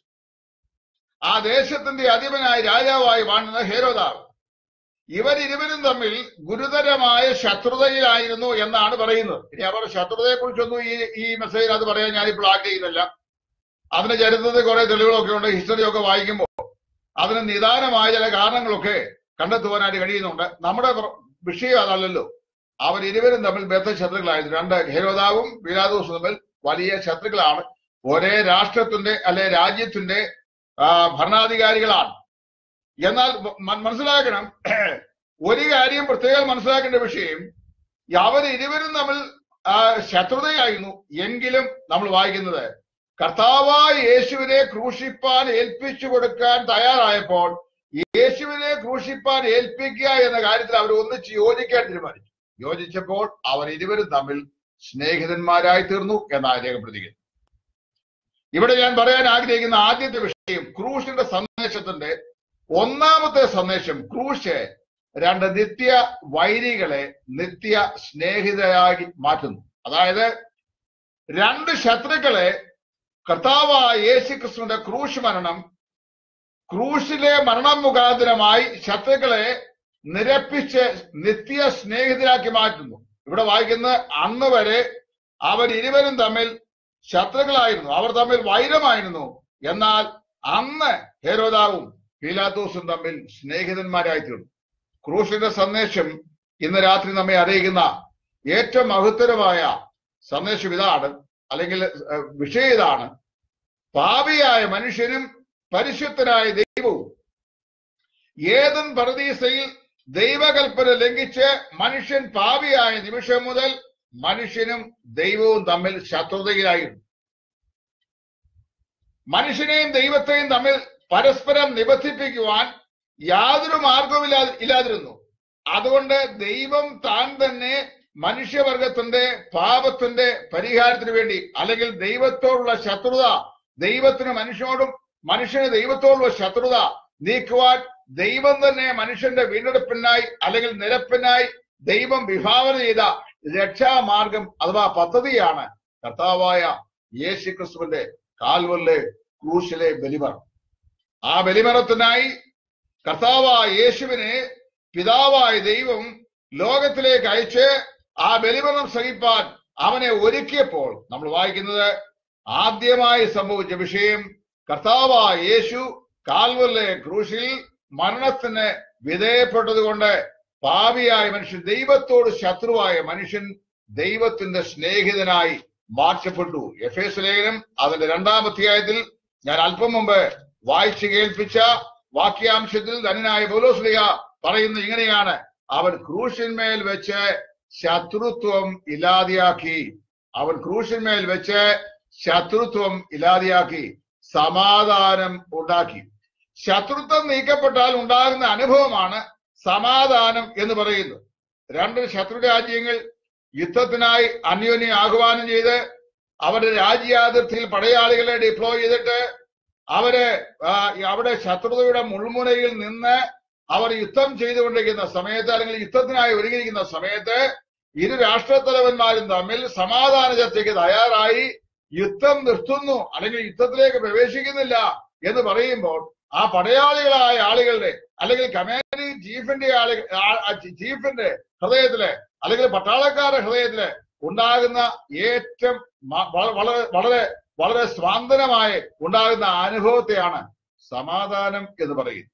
ആ ദേശത്തിന്റെ അധിപനായി രാജാവായി വാഴുന്ന ഹേരോദാവ് ഇവരിരുവരും തമ്മിൽ ഗുരുതരമായ ശത്രുതയിലായിരുന്നു എന്നാണ് പറയുന്നത് ഇനി അവർ ശത്രുതയെ കുറിച്ചൊന്നും ഈ ഈ മെസ്സേജിൽ അത് പറയാൻ ഞാനിപ്പോൾ ആഗ്രഹിക്കുന്നില്ല അതിന് ചരിത്രത്തിൽ കുറെ തെളിവുകളൊക്കെ ഉണ്ട് ഹിസ്റ്ററിയൊക്കെ വായിക്കുമ്പോൾ അതിന് നിദാനമായ ചില കാരണങ്ങളൊക്കെ കണ്ടെത്തുവാനായിട്ട് കഴിയുന്നുണ്ട് നമ്മുടെ പ്ര- വിഷയം അതല്ലല്ലോ അവർ ഇരുവരും തമ്മിൽ ബദ്ധശത്രുക്കളായിരുന്നു രണ്ട് ഹേരോദാവും പീലാദോസും തമ്മിൽ വലിയ ശത്രുക്കളാണ് ഒരേ രാഷ്ട്രത്തിന്റെ അല്ലെ രാജ്യത്തിന്റെ ആ, ഭരണാധികാരികളാണ് എന്നാൽ മ- മനസ്സിലാക്കണം ഒരു കാര്യം പ്രത്യേകം മനസ്സിലാക്കേണ്ട വിഷയം അവർ ഇരുവരും തമ്മിൽ ആ, ശത്രുതയായിരുന്നു എങ്കിലും നമ്മൾ വായിക്കുന്നത് കർത്താവായ യേശുവിനെ ക്രൂശിപ്പാൻ ഏൽപ്പിച്ചു കൊടുക്കാൻ തയ്യാറായപ്പോൾ യേശുവിനെ ക്രൂശിപ്പാൻ ഏൽപ്പിക്കുക എന്ന കാര്യത്തിൽ അവർ ഒന്നിച്ച് യോജിക്കാൻ തീരുമാനിച്ചു യോജിച്ചപ്പോൾ അവർ ഇരുവരും തമ്മിൽ സ്നേഹിതന്മാരായി തീർന്നു എന്നാണ് രേഖപ്പെടുത്തിക്കുന്നത് ഇവിടെ ഞാൻ പറയാൻ ആഗ്രഹിക്കുന്ന ആദ്യത്തെ വിഷയം ക്രൂശിന്റെ സന്ദേശത്തിന്റെ ഒന്നാമത്തെ സന്ദേശം ക്രൂശ് രണ്ട് നിത്യ വൈരികളെ നിത്യ സ്നേഹിതരായി മാറ്റുന്നു അതായത് രണ്ട് ശത്രുക്കളെ കർത്താവായ യേശു ക്രിസ്തുവിന്റെ ക്രൂശ് മരണം ക്രൂശിലെ മരണം മുഖാന്തരമായി ശത്രുക്കളെ നിരപ്പിച്ച് നിത്യ സ്നേഹിതരാക്കി മാറ്റുന്നു ഇവിടെ വായിക്കുന്ന അന്ന് വരെ അവർ ഇരുവരും തമ്മിൽ ശത്രുക്കളായിരുന്നു അവർ തമ്മിൽ വൈരമായിരുന്നു എന്നാൽ അന്ന് ഹേരോദാവും പീലാത്തോസും തമ്മിൽ സ്നേഹിതന്മാരായി തീർന്നു ക്രൂശിന്റെ സന്ദേശം ഇന്ന് രാത്രി നമ്മെ അറിയിക്കുന്ന ഏറ്റവും മഹത്തരമായ സന്ദേശം ഇതാണ് അല്ലെങ്കിൽ ഏഹ്, വിഷയം ഇതാണ് പാപിയായ മനുഷ്യനും പരിശുദ്ധനായ ദൈവവും ഏതൻ പരദീസയിൽ ദൈവകൽപ്പന ലംഘിച്ച് മനുഷ്യൻ പാപിയായ നിമിഷം മുതൽ മനുഷ്യനും ദൈവവും തമ്മിൽ ശത്രുതയിലായിരുന്നു മനുഷ്യനെയും ദൈവത്തെയും തമ്മിൽ പരസ്പരം നിബന്ധിപ്പിക്കുവാൻ യാതൊരു മാർഗവും ഇല്ലാ ഇല്ലാതിരുന്നു അതുകൊണ്ട് ദൈവം താൻ തന്നെ മനുഷ്യവർഗത്തിന്റെ പാപത്തിന്റെ പരിഹാരത്തിന് വേണ്ടി അല്ലെങ്കിൽ ദൈവത്തോടുള്ള ശത്രുത ദൈവത്തിന് മനുഷ്യനോടും മനുഷ്യന് ദൈവത്തോടുള്ള ശത്രുത നീക്കുവാൻ ദൈവം തന്നെ മനുഷ്യന്റെ വീണ്ടെടുപ്പിനായി അല്ലെങ്കിൽ നിരപ്പിനായി ദൈവം വിഭാവന ചെയ്ത രക്ഷാമാർഗം അഥവാ പദ്ധതിയാണ് കർത്താവായ യേശു ക്രിസ്തുവിന്റെ കാൽവല്ലെ ക്രൂശിലെ ബലിമരണം ആ ബലിമരണത്തിനായി കർത്താവായ യേശുവിനെ പിതാവായ ദൈവം ലോകത്തിലേക്ക് അയച്ച് ആ ബലിമരണം സഹിപ്പാൻ അവനെ ഒരുക്കിയപ്പോൾ നമ്മൾ വായിക്കുന്നത് ആദ്യമായി സംഭവിച്ച വിഷയം കർത്താവായ യേശു കാൽവല്ലെ ക്രൂശിൽ മരണത്തിന് വിധേയപ്പെട്ടതുകൊണ്ട് പാപിയായ മനുഷ്യൻ ദൈവത്തോട് ശത്രുവായ മനുഷ്യൻ ദൈവത്തിന്റെ സ്നേഹിതനായി മാറ്റപ്പെട്ടു എഫ് എസ് ലേഖനം അതിന്റെ രണ്ടാം അധ്യായത്തിൽ ഞാൻ അല്പം മുമ്പ് വായിച്ചു കേൾപ്പിച്ച വാക്യാംശത്തിൽ ധനനായ പൗലോസ്ലിയ പറയുന്ന ഇങ്ങനെയാണ് അവൻ ക്രൂശിന്മേൽ വെച്ച് ശത്രുത്വം ഇല്ലാതെയാക്കി അവൻ ക്രൂശിന്മേൽ വെച്ച് ശത്രുത്വം ഇല്ലാതെയാക്കി സമാധാനം ഉണ്ടാക്കി ശത്രുത്വം നീക്കപ്പെട്ടാൽ ഉണ്ടാകുന്ന അനുഭവമാണ് സമാധാനം എന്ന് പറയുന്നത് രണ്ട് ശത്രു രാജ്യങ്ങൾ യുദ്ധത്തിനായി അന്യോന്യം ആഹ്വാനം ചെയ്ത് അവരുടെ രാജ്യാതിർത്തിയിൽ പടയാളികളെ ഡിപ്ലോയ് ചെയ്തിട്ട് അവര് ആ, അവിടെ ശത്രുതയുടെ മുൾമുനയിൽ നിന്ന് അവർ യുദ്ധം ചെയ്തുകൊണ്ടിരിക്കുന്ന സമയത്ത് അല്ലെങ്കിൽ യുദ്ധത്തിനായി ഒരുങ്ങിയിരിക്കുന്ന സമയത്ത് ഇരു രാഷ്ട്രത്തലവന്മാരും തമ്മിൽ സമാധാന ചർച്ചയ്ക്ക് തയ്യാറായി യുദ്ധം നിർത്തുന്നു അല്ലെങ്കിൽ യുദ്ധത്തിലേക്ക് പ്രവേശിക്കുന്നില്ല എന്ന് പറയുമ്പോൾ ആ പടയാളികളായ ആളുകളുടെ അല്ലെങ്കിൽ കമാൻഡിംഗ് ചീഫിന്റെ ആളുകൾ ചീഫിന്റെ ഹൃദയത്തില് അല്ലെങ്കിൽ പട്ടാളക്കാരുടെ ഹൃദയത്തില് ഉണ്ടാകുന്ന ഏറ്റവും മ- വ- വളരെ വളരെ വളരെ സ്വാന്തനമായി ഉണ്ടാകുന്ന അനുഭവത്തെയാണ് സമാധാനം എന്ന് പറയുന്നത്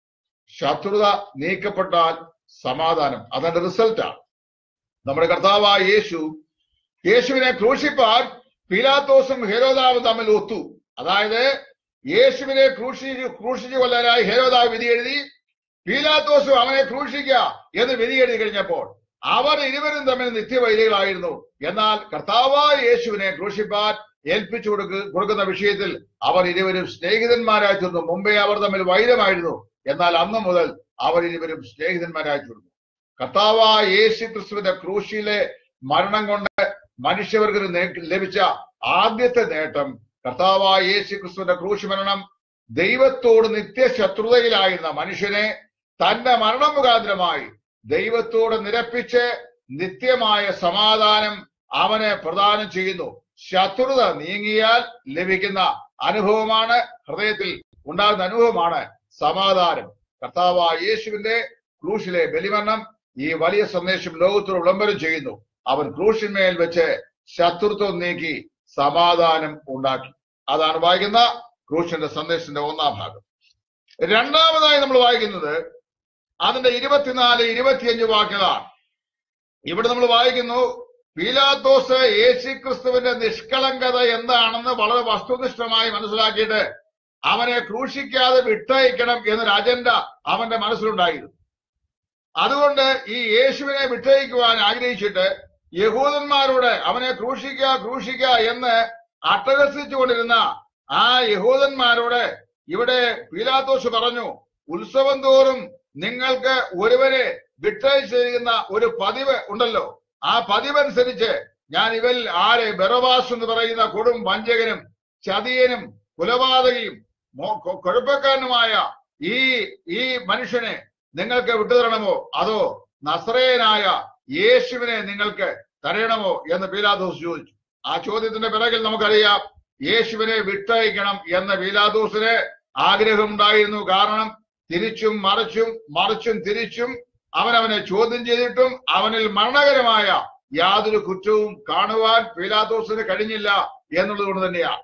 ശത്രുത നീക്കപ്പെട്ടാൽ സമാധാനം അതിന്റെ റിസൾട്ടാണ് നമ്മുടെ കർത്താവായ യേശു യേശുവിനെ ക്രൂശിപ്പാൻ പീലാത്തോസും ഹെരോദാവും തമ്മിൽ ഒത്തു അതായത് യേശുവിനെ ക്രൂശിച്ച് ക്രൂശിച്ചു കൊല്ലാനായി ഹെരോദാവ് വിധി എഴുതി പീലാത്തോസും അവനെ ക്രൂശിക്കുക എന്ന് വിധി എഴുതി കഴിഞ്ഞപ്പോൾ അവർ ഇരുവരും തമ്മിൽ നിത്യവൈരികളായിരുന്നു എന്നാൽ കർത്താവായ യേശുവിനെ ക്രൂശിപ്പാൻ ഏൽപ്പിച്ചു കൊടുക്ക കൊടുക്കുന്ന വിഷയത്തിൽ അവർ ഇരുവരും സ്നേഹിതന്മാരായി തീർന്നു മുമ്പേ അവർ തമ്മിൽ വൈരമായിരുന്നു എന്നാൽ അന്ന് മുതൽ അവർ ഇരുവരും സ്നേഹിതന്മാരായി തീർന്നു കർത്താവായ യേശു ക്രിസ്തുവിന്റെ ക്രൂശിലെ മരണം കൊണ്ട് മനുഷ്യവർഗത്തിന് നേ- ലഭിച്ച ആദ്യത്തെ നേട്ടം കർത്താവായ യേശു ക്രിസ്തുവിന്റെ ക്രൂശ് മരണം ദൈവത്തോട് നിത്യശത്രുതയിലായിരുന്ന മനുഷ്യനെ തന്റെ മരണം മുഖാന്തരമായി ദൈവത്തോട് നിരപ്പിച്ച് നിത്യമായ സമാധാനം അവന് പ്രദാനം ചെയ്യുന്നു ശത്രുത നീങ്ങിയാൽ ലഭിക്കുന്ന അനുഭവമാണ് ഹൃദയത്തിൽ ഉണ്ടാകുന്ന അനുഭവമാണ് സമാധാനം കർത്താവായ യേശുവിന്റെ ക്രൂശിലെ ബലിമരണം ഈ വലിയ സന്ദേശം ലോകത്തോട് വിളംബരം ചെയ്യുന്നു അവൻ ക്രൂശിന്മേൽ വെച്ച് ശത്രുത്വം നീക്കി സമാധാനം ഉണ്ടാക്കി അതാണ് വായിക്കുന്ന ക്രൂശിന്റെ സന്ദേശത്തിന്റെ ഒന്നാം ഭാഗം രണ്ടാമതായി നമ്മൾ വായിക്കുന്നത് അതിന്റെ ഇരുപത്തിനാല് ഇരുപത്തിയഞ്ച് വാക്കുകളാണ് ഇവിടെ നമ്മൾ വായിക്കുന്നു പീലാത്തോസ് യേശു ക്രിസ്തുവിന്റെ നിഷ്കളങ്കത എന്താണെന്ന് വളരെ വസ്തുനിഷ്ഠമായി മനസ്സിലാക്കിയിട്ട് അവനെ ക്രൂശിക്കാതെ വിട്ടയക്കണം എന്നൊരു അജണ്ട അവന്റെ മനസ്സിലുണ്ടായിരുന്നു അതുകൊണ്ട് ഈ യേശുവിനെ വിട്ടയക്കുവാൻ ആഗ്രഹിച്ചിട്ട് യഹൂദന്മാരോട് അവനെ ക്രൂശിക്കുക ക്രൂശിക്കുക എന്ന് അട്ടഹസിച്ചുകൊണ്ടിരുന്ന ആ യഹൂദന്മാരോട് ഇവിടെ പീലാത്തോസ് പറഞ്ഞു ഉത്സവം തോറും നിങ്ങൾക്ക് ഒരുവരെ വിട്ടയച്ചിരിക്കുന്ന ഒരു പതിവ് ഉണ്ടല്ലോ ആ പതിവനുസരിച്ച് ഞാൻ ഇവൽ ആരെ ബെറവാസ് എന്ന് പറയുന്ന കൊടും വഞ്ചകനും ചതിയനും കുലപാതകയും മോ- കൊ- കുഴപ്പക്കാരനുമായ ഈ ഈ മനുഷ്യനെ നിങ്ങൾക്ക് വിട്ടുതരണമോ അതോ നസ്രയനായ യേശുവിനെ നിങ്ങൾക്ക് തരയണമോ എന്ന് പീലാദോസ് ചോദിച്ചു ആ ചോദ്യത്തിന്റെ പിറകിൽ നമുക്കറിയാം യേശുവിനെ വിട്ടയക്കണം എന്ന പീലാദോസിന് ആഗ്രഹമുണ്ടായിരുന്നു കാരണം തിരിച്ചും മറിച്ചും മറിച്ചും തിരിച്ചും അവൻ അവനെ ചോദ്യം ചെയ്തിട്ടും അവനിൽ മരണകരമായ യാതൊരു കുറ്റവും കാണുവാൻ പീലാദോസിന് കഴിഞ്ഞില്ല എന്നുള്ളത് കൊണ്ട് തന്നെയാണ്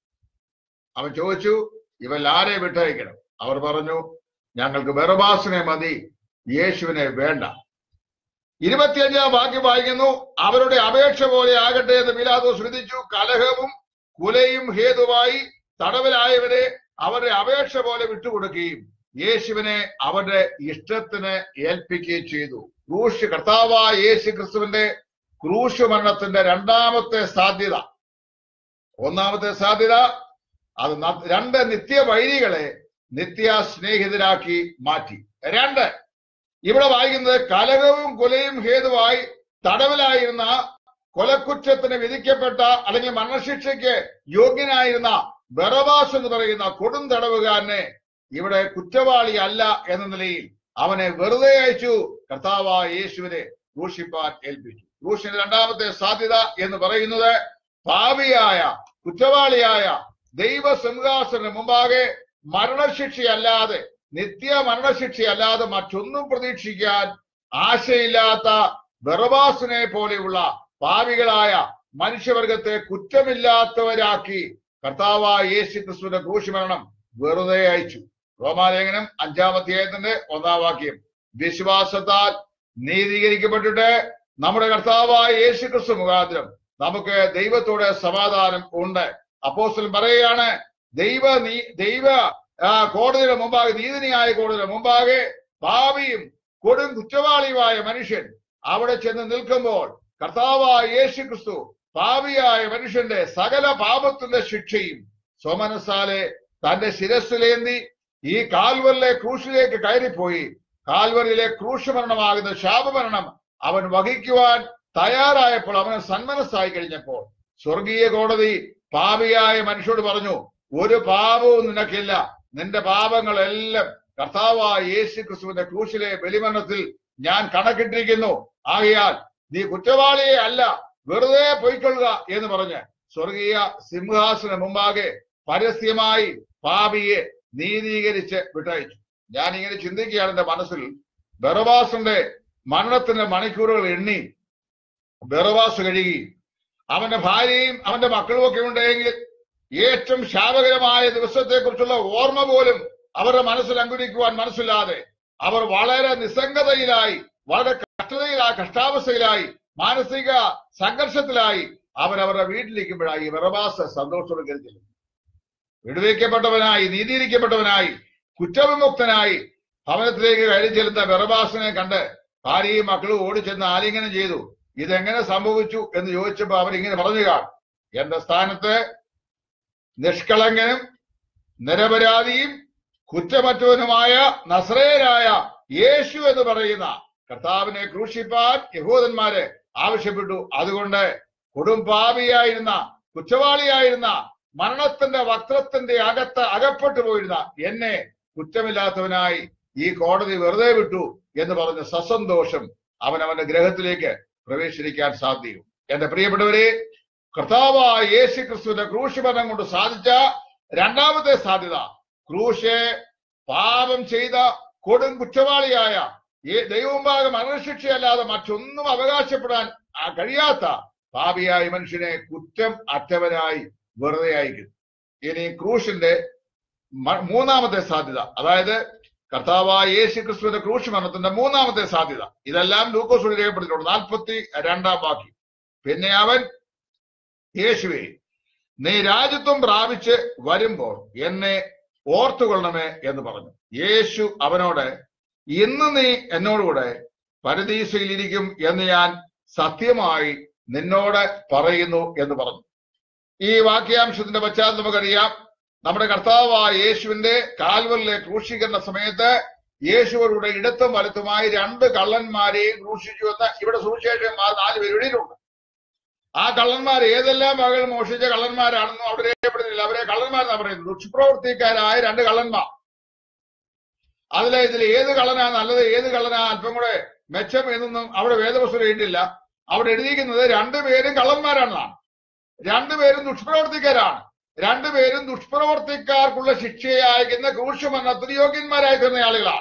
അവൻ ചോദിച്ചു ഇവൻ ആരെ വിട്ടയക്കണം അവർ പറഞ്ഞു ഞങ്ങൾക്ക് ബെറബാസിനെ മതി യേശുവിനെ വേണ്ട ഇരുപത്തിയഞ്ചാം വാക്യം വായിക്കുന്നു അവരുടെ അപേക്ഷ പോലെ ആകട്ടെ എന്ന് പീലാദോസ് വിധിച്ചു കലഹവും കുലയും ഹേതുവായി തടവിലായവരെ അവരുടെ അപേക്ഷ പോലെ വിട്ടുകൊടുക്കുകയും യേശുവിനെ അവരുടെ ഇഷ്ടത്തിന് ഏൽപ്പിക്കുകയും ചെയ്തു ക്രൂശ് കർത്താവായ യേശു ക്രിസ്തുവിന്റെ ക്രൂശ് മരണത്തിന്റെ രണ്ടാമത്തെ സാധ്യത ഒന്നാമത്തെ സാധ്യത അത് ന- രണ്ട് നിത്യവൈരികളെ നിത്യ സ്നേഹിതരാക്കി മാറ്റി രണ്ട് ഇവിടെ വായിക്കുന്നത് കലകവും കൊലയും ഹേതുവായി തടവിലായിരുന്ന കൊലക്കുറ്റത്തിന് വിധിക്കപ്പെട്ട അല്ലെങ്കിൽ മരണശിക്ഷയ്ക്ക് യോഗ്യനായിരുന്ന ബറബാസ് എന്ന് പറയുന്ന കൊടും തടവുകാരനെ ഇവിടെ കുറ്റവാളി അല്ല എന്ന നിലയിൽ അവനെ വെറുതെ അയച്ചു കർത്താവായ യേശുവിനെ ക്രൂശിപ്പാൻ ഏൽപ്പിച്ചു ക്രൂശിന്റെ രണ്ടാമത്തെ സാധ്യത എന്ന് പറയുന്നത് പാപിയായ കുറ്റവാളിയായ ദൈവസിംഹാസന മുമ്പാകെ മരണശിക്ഷയല്ലാതെ നിത്യ മരണശിക്ഷയല്ലാതെ മറ്റൊന്നും പ്രതീക്ഷിക്കാൻ ആശയില്ലാത്ത ബറബാസിനെ പോലെയുള്ള പാപികളായ മനുഷ്യവർഗത്തെ കുറ്റമില്ലാത്തവരാക്കി കർത്താവായ യേശു ക്രിസ്തുവിന്റെ ക്രൂശിമരണം വെറുതെ അയച്ചു റോമാലേഖനം അഞ്ചാമധ്യായത്തിന്റെ ഒന്നാം വാക്യം വിശ്വാസത്താൽ നീതീകരിക്കപ്പെട്ടിട്ട് നമ്മുടെ കർത്താവായ യേശു ക്രിസ്തു മുഖാന്തരം നമുക്ക് ദൈവത്തോടെ സമാധാനം ഉണ്ട് അപ്പോസ്റ്റലൻ പറയുകയാണ് ദൈവ നീ ദൈവ ആ, കോടതിയുടെ മുമ്പാകെ നീതിനിയായ കോടതിയുടെ മുമ്പാകെ പാപിയും കൊടും കുറ്റവാളിയുമായ മനുഷ്യൻ അവിടെ ചെന്ന് നിൽക്കുമ്പോൾ കർത്താവായ യേശു ക്രിസ്തു പാപിയായ മനുഷ്യന്റെ സകല പാപത്തിന്റെ ശിക്ഷയും സ്വമനസാലെ തന്റെ ശിരസ്സിലേന്തി ഈ കാൽവറിലെ ക്രൂശിലേക്ക് കയറിപ്പോയി കാൽവറിയിലെ ക്രൂശമരണമാകുന്ന ശാപമരണം അവൻ വഹിക്കുവാൻ തയ്യാറായപ്പോൾ അവന് സന്മനസ്സായി കഴിഞ്ഞപ്പോൾ സ്വർഗീയ കോടതി പാപിയായ മനുഷ്യരോട് പറഞ്ഞു ഒരു പാപവും നിനക്കില്ല നിന്റെ പാപങ്ങളെല്ലാം കർത്താവായ യേശു ക്രിസ്തുവിന്റെ ക്രൂശിലെ ബലിമരണത്തിൽ ഞാൻ കണക്കിട്ടിരിക്കുന്നു ആകയാൽ നീ കുറ്റവാളിയെ അല്ല വെറുതെ പൊയ്ക്കൊള്ളുക എന്ന് പറഞ്ഞ് സ്വർഗീയ സിംഹാസന മുമ്പാകെ പരസ്യമായി പാപിയെ നീതീകരിച്ച് വിട്ടയച്ചു ഞാൻ ഇങ്ങനെ ചിന്തിക്കുകയാണ് എന്റെ മനസ്സിൽ ബറവാസിന്റെ മരണത്തിന്റെ മണിക്കൂറുകൾ എണ്ണി ബറവാസ് കഴുകി അവന്റെ ഭാര്യയും അവന്റെ മക്കളും ഒക്കെ ഉണ്ടെങ്കിൽ ഏറ്റവും ശാപകരമായ ദിവസത്തെക്കുറിച്ചുള്ള ഓർമ്മ പോലും അവരുടെ മനസ്സിൽ അങ്കുരിക്കുവാൻ മനസ്സില്ലാതെ അവർ വളരെ നിസ്സംഗതയിലായി വളരെ കഷ്ടതയിലായി കഷ്ടാവസ്ഥയിലായി മാനസിക സംഘർഷത്തിലായി അവരവരുടെ വീട്ടിലിരിക്കുമ്പോഴായി ബറവാസ് സന്തോഷത്തോടെ കരുതില്ല വിടുവിക്കപ്പെട്ടവനായി നീതിയിരിക്കപ്പെട്ടവനായി കുറ്റവിമുക്തനായി ഭവനത്തിലേക്ക് കയറി ചെല്ലുന്ന ബറബാസിനെ കണ്ട് ഭാര്യയും മക്കളും ഓടിച്ചെന്ന് ആലിംഗനം ചെയ്തു ഇതെങ്ങനെ സംഭവിച്ചു എന്ന് ചോദിച്ചപ്പോ അവരിങ്ങനെ പറഞ്ഞു കാണും എന്റെ സ്ഥാനത്ത് നിഷ്കളങ്കനും നിരപരാധിയും കുറ്റമറ്റവനുമായ നസ്രയനായ യേശു എന്ന് പറയുന്ന കർത്താവിനെ ക്രൂശിപ്പാൻ യഹൂദന്മാരെ ആവശ്യപ്പെട്ടു അതുകൊണ്ട് കൊടും പാപിയായിരുന്ന കുറ്റവാളിയായിരുന്ന മരണത്തിന്റെ വക്രത്തിന്റെ അകത്ത് അകപ്പെട്ടു പോയിരുന്ന എന്നെ കുറ്റമില്ലാത്തവനായി ഈ കോടതി വെറുതെ വിട്ടു എന്ന് പറഞ്ഞ സസന്തോഷം അവൻ അവന്റെ ഗ്രഹത്തിലേക്ക് പ്രവേശിക്കാൻ സാധ്യവും എന്റെ പ്രിയപ്പെട്ടവരെ കർത്താവായ യേശു ക്രിസ്തുവിന്റെ ക്രൂശിമരണം കൊണ്ട് സാധിച്ച രണ്ടാമത്തെ സാധ്യത ക്രൂശെ പാപം ചെയ്ത കൊടും കുറ്റവാളിയായ ഈ ദൈവമുമ്പാകെ മരണശിക്ഷയല്ലാതെ മറ്റൊന്നും അവകാശപ്പെടാൻ ആ കഴിയാത്ത പാപിയായ മനുഷ്യനെ കുറ്റം അറ്റവനായി വെറുതെ അയക്കുന്നു ഇനി ക്രൂശിന്റെ മ- മൂന്നാമത്തെ സാധ്യത അതായത് കർത്താവായ യേശു ക്രിസ്തുവിന്റെ ക്രൂശ് മരണത്തിന്റെ മൂന്നാമത്തെ സാധ്യത ഇതെല്ലാം ലൂക്കോസ് രേഖപ്പെടുത്തിയിട്ടുണ്ട് നാൽപ്പത്തി രണ്ടാം വാക്യം പിന്നെ അവൻ യേശുവെ നീ രാജ്യത്വം പ്രാപിച്ച് വരുമ്പോൾ എന്നെ ഓർത്തുകൊള്ളണമേ എന്ന് പറഞ്ഞു യേശു അവനോട് ഇന്ന് നീ എന്നോടുകൂടെ പരദീസയിലിരിക്കും എന്ന് ഞാൻ സത്യമായി നിന്നോട് പറയുന്നു എന്ന് പറഞ്ഞു ഈ വാക്യാംശത്തിന്റെ പശ്ചാത്തലം നമുക്കറിയാം നമ്മുടെ കർത്താവായ യേശുവിന്റെ കാൽവറിലെ ക്രൂശീകരണ സമയത്ത് യേശുവരുടെ ഇടത്തും വലത്തുമായി രണ്ട് കള്ളന്മാരെയും ക്രൂശിച്ചു എന്ന് ഇവിടെ സുവിശേഷന്മാർ നാല് പേര് എഴുതിയിട്ടുണ്ട് ആ കള്ളന്മാർ ഏതെല്ലാം വകകൾ മോഷിച്ച കള്ളന്മാരാണെന്നും അവിടെ രേഖപ്പെടുന്നില്ല അവരെ കള്ളന്മാരെന്നാ പറയുന്നത് ദുഷ്പ്രവർത്തിക്കാരായ രണ്ട് കള്ളന്മാർ അതിലെ ഇതിൽ ഏത് കള്ളനാ നല്ലത് ഏത് കള്ളനാ അല്പം കൂടെ മെച്ചം എന്നൊന്നും അവിടെ വേദവസ്തു എഴുതിയില്ല അവിടെ എഴുതിയിരിക്കുന്നത് രണ്ടുപേരും കള്ളന്മാരാണെന്നാണ് രണ്ടുപേരും ദുഷ്പ്രവർത്തിക്കാരാണ് രണ്ടുപേരും ദുഷ്പ്രവർത്തിക്കാർക്കുള്ള ശിക്ഷയെ അയക്കുന്ന ക്രൂശമരണത്തിന് യോഗ്യന്മാരായി തീർന്ന ആളുകളാണ്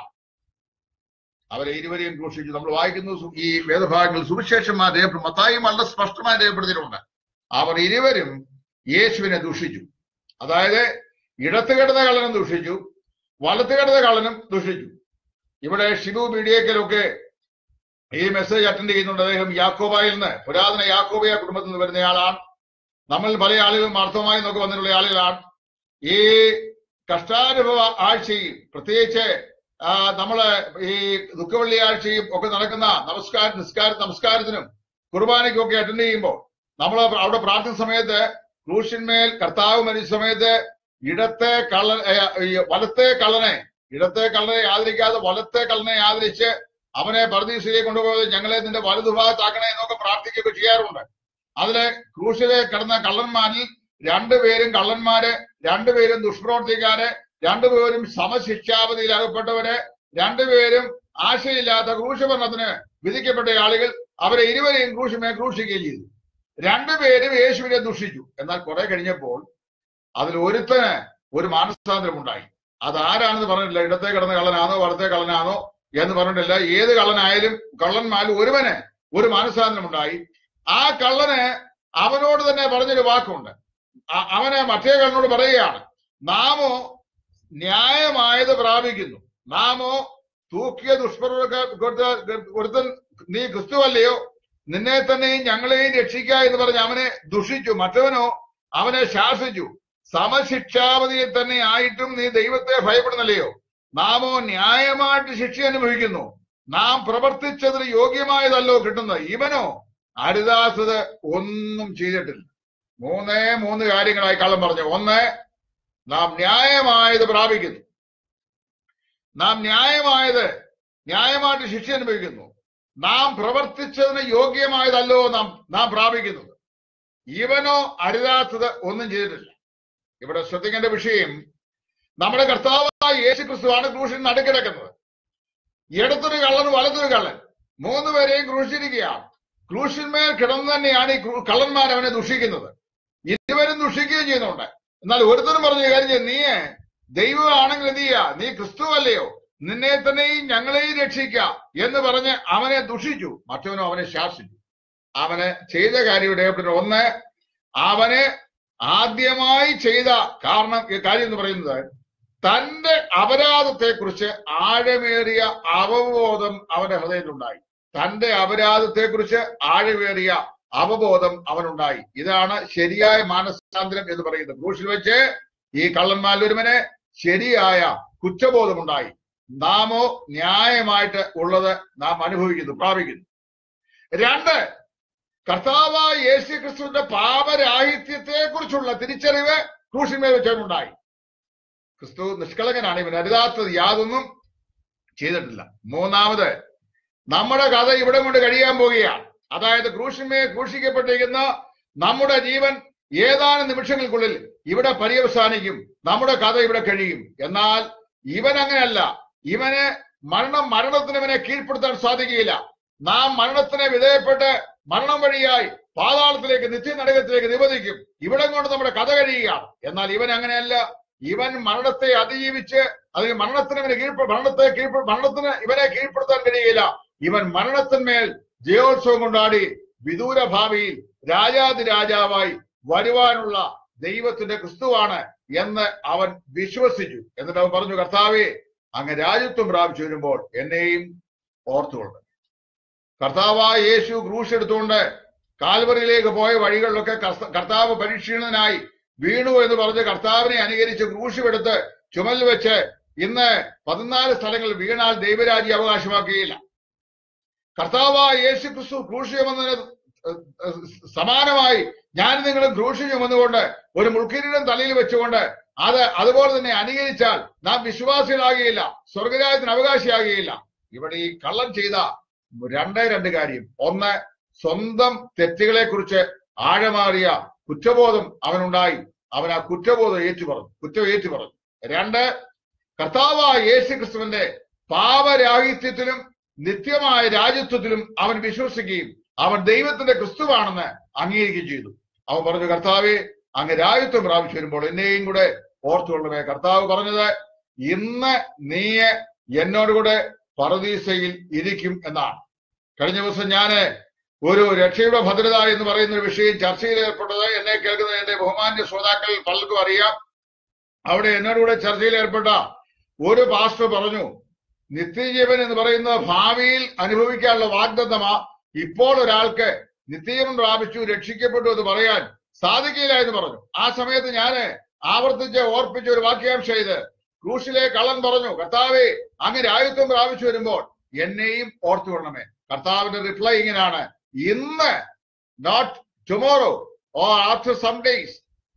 അവരെ ഇരുവരെയും ക്രൂശിച്ചു നമ്മൾ വായിക്കുന്നു സു- ഈ വേദഭാഗങ്ങൾ സുവിശേഷന്മാർ രേഖപ്പെടും മത്തായും വളരെ സ്പഷ്ടമായി രേഖപ്പെടുത്തിയിട്ടുണ്ട് അവർ ഇരുവരും യേശുവിനെ ദുഷിച്ചു അതായത് ഇടത്ത് കിടന്ന കള്ളനും ദുഷിച്ചു വലത്ത് കിടന്ന കള്ളനും ദുഷിച്ചു ഇവിടെ ഷിബു മീഡിയക്കലൊക്കെ ഈ മെസ്സേജ് അറ്റൻഡ് ചെയ്യുന്നുണ്ട് അദ്ദേഹം യാക്കോബായിൽ നിന്ന് പുരാതന യാക്കോബയ കുടുംബത്തിൽ നിന്ന് വരുന്നയാളാണ് നമ്മൾ പല ആളുകളും അർത്ഥമായി നോക്കി വന്നിട്ടുള്ള ആളുകളാണ് ഈ കഷ്ടാനുഭവ ആഴ്ചയിൽ പ്രത്യേകിച്ച് ആ, നമ്മള് ഈ ദുഃഖവെള്ളിയാഴ്ചയും ഒക്കെ നടക്കുന്ന നമസ്കാര നിസ്കാര നമസ്കാരത്തിനും കുർബാനയ്ക്കും ഒക്കെ അറ്റൻഡ് ചെയ്യുമ്പോൾ നമ്മൾ അവിടെ പ്രാർത്ഥന സമയത്ത് ക്രൂശന്മേൽ കർത്താവ് മരിച്ച സമയത്ത് ഇടത്തെ കള്ള ഏ, ഈ വലത്തെ കള്ളനെ ഇടത്തെ കള്ളനെ ആദരിക്കാതെ വലത്തെ കള്ളനെ ആദരിച്ച് അവനെ പരദീസയിലേക്ക് കൊണ്ടുപോയത് ഞങ്ങളെ നിന്റെ വലതുഭാഗത്താക്കണേ എന്നൊക്കെ പ്രാർത്ഥിക്കുകയൊക്കെ ചെയ്യാറുണ്ട് അതില് ക്രൂശിലെ കിടന്ന കള്ളന്മാരിൽ രണ്ടുപേരും കള്ളന്മാര് രണ്ടുപേരും ദുഷ്പ്രവർത്തിക്കാര് രണ്ടുപേരും സമശിക്ഷാപതിയിൽ അകപ്പെട്ടവര് രണ്ടുപേരും ആശയില്ലാത്ത ക്രൂശഭരണത്തിന് വിധിക്കപ്പെട്ട ആളുകൾ അവരെ ഇരുവരെയും ക്രൂശമേ ക്രൂശിക്കുകയും ചെയ്തു രണ്ടുപേരും യേശുവിനെ ദുഷിച്ചു എന്നാൽ കുറെ കഴിഞ്ഞപ്പോൾ അതിൽ ഒരുത്തന് ഒരു മാനസാന്തരം ഉണ്ടായി അത് ആരാണെന്ന് പറഞ്ഞിട്ടില്ല ഇടത്തെ കിടന്ന കള്ളനാണോ വലത്തെ കള്ളനാണോ എന്ന് പറഞ്ഞിട്ടില്ല ഏത് കള്ളനായാലും കള്ളന്മാരിൽ ഒരുവന് ഒരു മാനസാന്തരം ഉണ്ടായി ആ കള്ളന് അവനോട് തന്നെ പറഞ്ഞൊരു വാക്കുണ്ട് അ- അവന് മറ്റേ കള്ളനോട് പറയുകയാണ് നാമോ ന്യായമായത് പ്രാപിക്കുന്നു നാമോ തൂക്കിയ ദുഷ്പ്രവർത്ത ഒരുത്തൻ നീ ക്രിസ്തുവല്ലയോ നിന്നെ തന്നെയും ഞങ്ങളെയും രക്ഷിക്ക എന്ന് പറഞ്ഞ് അവനെ ദുഷിച്ചു മറ്റവനോ അവനെ ശാസിച്ചു സമശിക്ഷാവധിയിൽ തന്നെ ആയിട്ടും നീ ദൈവത്തെ ഭയപ്പെടുന്നില്ലയോ നാമോ ന്യായമായിട്ട് ശിക്ഷ അനുഭവിക്കുന്നു നാം പ്രവർത്തിച്ചതിന് യോഗ്യമായതല്ലോ കിട്ടുന്നത് ഇവനോ അരുതാത്തത് ഒന്നും ചെയ്തിട്ടില്ല മൂന്നേ മൂന്ന് കാര്യങ്ങളായി കള്ളം പറഞ്ഞു ഒന്ന് നാം ന്യായമായത് പ്രാപിക്കുന്നു നാം ന്യായമായത് ന്യായമായിട്ട് ശിക്ഷ അനുഭവിക്കുന്നു നാം പ്രവർത്തിച്ചതിന് യോഗ്യമായതല്ലോ നാം നാം പ്രാപിക്കുന്നത് ഇവനോ അരുതാത്തത് ഒന്നും ചെയ്തിട്ടില്ല ഇവിടെ ശ്രദ്ധിക്കേണ്ട വിഷയം നമ്മുടെ കർത്താവായ യേശു ക്രിസ്തുവാണ് ക്രൂശിൽ നടുക്കിടക്കുന്നത് ഇടത്തൊരു കള്ളൻ വലത്തൊരു കള്ളൻ മൂന്ന് പേരെയും ക്രൂശിരിക്കുകയാണ് ക്രൂശിന്മേൽ കിടന്നു തന്നെയാണ് ഈ ക്രൂ- കള്ളന്മാർ അവനെ ദുഷിക്കുന്നത് ഇരുവരും ദുഷിക്കുകയും ചെയ്യുന്നുണ്ട് എന്നാൽ ഒരുത്തരും പറഞ്ഞു കാര്യം നീ ദൈവമാണെങ്കിൽ എന്ത് ചെയ്യുക നീ ക്രിസ്തു അല്ലയോ നിന്നെ തന്നെയും ഞങ്ങളെയും രക്ഷിക്ക എന്ന് പറഞ്ഞ് അവനെ ദുഷിച്ചു മറ്റവനും അവനെ ശാസിച്ചു അവന് ചെയ്ത കാര്യം ഇവിടെ ഒന്ന് അവന് ആദ്യമായി ചെയ്ത കാരണം ഈ കാര്യം എന്ന് പറയുന്നത് തന്റെ അപരാധത്തെ കുറിച്ച് ആഴമേറിയ അവബോധം അവന്റെ ഹൃദയത്തിലുണ്ടായി തന്റെ അപരാധത്തെ കുറിച്ച് ആഴമേറിയ അവബോധം അവനുണ്ടായി ഇതാണ് ശരിയായ മാനസാന്തരം എന്ന് പറയുന്നത് ക്രൂശിൽ വെച്ച് ഈ കള്ളന്മാരിൽ ഒരുവന് ശരിയായ കുറ്റബോധമുണ്ടായി നാമോ ന്യായമായിട്ട് ഉള്ളത് നാം അനുഭവിക്കുന്നു പ്രാപിക്കുന്നു രണ്ട് കർത്താവായ യേശു ക്രിസ്തുവിന്റെ പാപരാഹിത്യത്തെ കുറിച്ചുള്ള തിരിച്ചറിവ് ക്രൂശിന്മേൽ വെച്ചവനുണ്ടായി ക്രിസ്തു നിഷ്കളങ്കനാണ് ഇവൻ അരുതാത്തത് യാതൊന്നും ചെയ്തിട്ടില്ല മൂന്നാമത് നമ്മുടെ കഥ ഇവിടെ കൊണ്ട് കഴിയാൻ പോകുകയാണ് അതായത് ക്രൂശിന്മേൽ ക്രൂശിക്കപ്പെട്ടിരിക്കുന്ന നമ്മുടെ ജീവൻ ഏതാനും നിമിഷങ്ങൾക്കുള്ളിൽ ഇവിടെ പര്യവസാനിക്കും നമ്മുടെ കഥ ഇവിടെ കഴിയും എന്നാൽ ഇവൻ അങ്ങനെയല്ല ഇവന് മരണം മരണത്തിന് ഇവനെ കീഴ്പ്പെടുത്താൻ സാധിക്കുകയില്ല നാം മരണത്തിന് വിധേയപ്പെട്ട് മരണം വഴിയായി പാതാളത്തിലേക്ക് നിത്യനരകത്തിലേക്ക് നിവദിക്കും ഇവിടെ കൊണ്ട് നമ്മുടെ കഥ കഴിയുകയാണ് എന്നാൽ ഇവൻ അങ്ങനെയല്ല ഇവൻ മരണത്തെ അതിജീവിച്ച് അതിന് മരണത്തിന് ഇവനെ കീഴ്പ്പെ മരണത്തെ കീഴ്പ്പെ മരണത്തിന് ഇവനെ കീഴ്പ്പെടുത്താൻ കഴിയുകയില്ല ഇവൻ മരണത്തിന്മേൽ ജയോത്സവം കൊണ്ടാടി വിദൂര ഭാവിയിൽ രാജാതി രാജാവായി വരുവാനുള്ള ദൈവത്തിന്റെ ക്രിസ്തുവാണ് എന്ന് അവൻ വിശ്വസിച്ചു എന്നിട്ട് അവൻ പറഞ്ഞു കർത്താവേ അങ്ങ് രാജ്യത്വം പ്രാപിച്ചു വരുമ്പോൾ എന്നെയും ഓർത്തുകൊണ്ട് കർത്താവായ യേശു ക്രൂശ് എടുത്തുകൊണ്ട് കാൽവറിയിലേക്ക് പോയ വഴികളിലൊക്കെ കർത്ത- കർത്താവ് പരിക്ഷീണനായി വീണു എന്ന് പറഞ്ഞ് കർത്താവിനെ അനുകരിച്ച് ക്രൂശുമെടുത്ത് ചുമൽ വെച്ച് ഇന്ന് പതിനാല് സ്ഥലങ്ങളിൽ വീണാൽ ദൈവരാജ്യം അവകാശമാക്കുകയില്ല കർത്താവായ യേശു ക്രിസ്തു ക്രൂശ് ചുമന്നതിന് സമാനമായി ഞാൻ നിങ്ങളും ക്രൂശ് ചുമന്നുകൊണ്ട് ഒരു മുൾക്കിരീടം തലയിൽ വെച്ചുകൊണ്ട് അത് അതുപോലെ തന്നെ അനുകരിച്ചാൽ നാം വിശ്വാസികളാകുകയില്ല സ്വർഗരാജ്യത്തിന് അവകാശിയാകുകയില്ല ഇവിടെ ഈ കള്ളം ചെയ്ത രണ്ടേ രണ്ട് കാര്യം ഒന്ന് സ്വന്തം തെറ്റുകളെ കുറിച്ച് ആഴമാറിയ കുറ്റബോധം അവനുണ്ടായി അവൻ ആ കുറ്റബോധം ഏറ്റുപറഞ്ഞു കുറ്റം ഏറ്റുപറഞ്ഞു രണ്ട് കർത്താവായ യേശു ക്രിസ്തുവിന്റെ പാപരാഹിത്യത്തിലും നിത്യമായ രാജ്യത്വത്തിലും അവൻ വിശ്വസിക്കുകയും അവൻ ദൈവത്തിന്റെ ക്രിസ്തുവാണെന്ന് അംഗീകരിക്കുകയും ചെയ്തു അവൻ പറഞ്ഞു കർത്താവെ അങ്ങ് രാജ്യത്വം പ്രാപിച്ചു വരുമ്പോൾ എന്നെയും കൂടെ ഓർത്തുകൊള്ളണമേ കർത്താവ് പറഞ്ഞത് ഇന്ന് നീ എന്നോടുകൂടെ പറദീസയിൽ ഇരിക്കും എന്നാണ് കഴിഞ്ഞ ദിവസം ഞാന് ഒരു രക്ഷയുടെ ഭദ്രത എന്ന് പറയുന്ന ഒരു വിഷയം ചർച്ചയിൽ ഏർപ്പെട്ടത് എന്നെ കേൾക്കുന്ന എന്റെ ബഹുമാന്യ ശ്രോതാക്കൾ പലർക്കും അറിയാം അവിടെ എന്നോടുകൂടെ ചർച്ചയിൽ ഏർപ്പെട്ട ഒരു പാസ്റ്റർ പറഞ്ഞു നിത്യജീവൻ എന്ന് പറയുന്ന ഭാവിയിൽ അനുഭവിക്കാനുള്ള വാഗ്ദത്തമാ ഇപ്പോൾ ഒരാൾക്ക് നിത്യജീവൻ പ്രാപിച്ചു രക്ഷിക്കപ്പെട്ടു എന്ന് പറയാൻ സാധിക്കില്ല എന്ന് പറഞ്ഞു ആ സമയത്ത് ഞാന് ആവർത്തിച്ച് ഓർപ്പിച്ച ഒരു വാക്യാംശം ഇത് ക്രൂശിലെ കള്ളൻ പറഞ്ഞു കർത്താവെ അങ്ങ് രാജ്യത്വം പ്രാപിച്ചു വരുമ്പോൾ എന്നെയും ഓർത്തു കൊള്ളണമേ കർത്താവിന്റെ റിപ്ലൈ ഇങ്ങനെയാണ് ഇന്ന് not tomorrow or after some days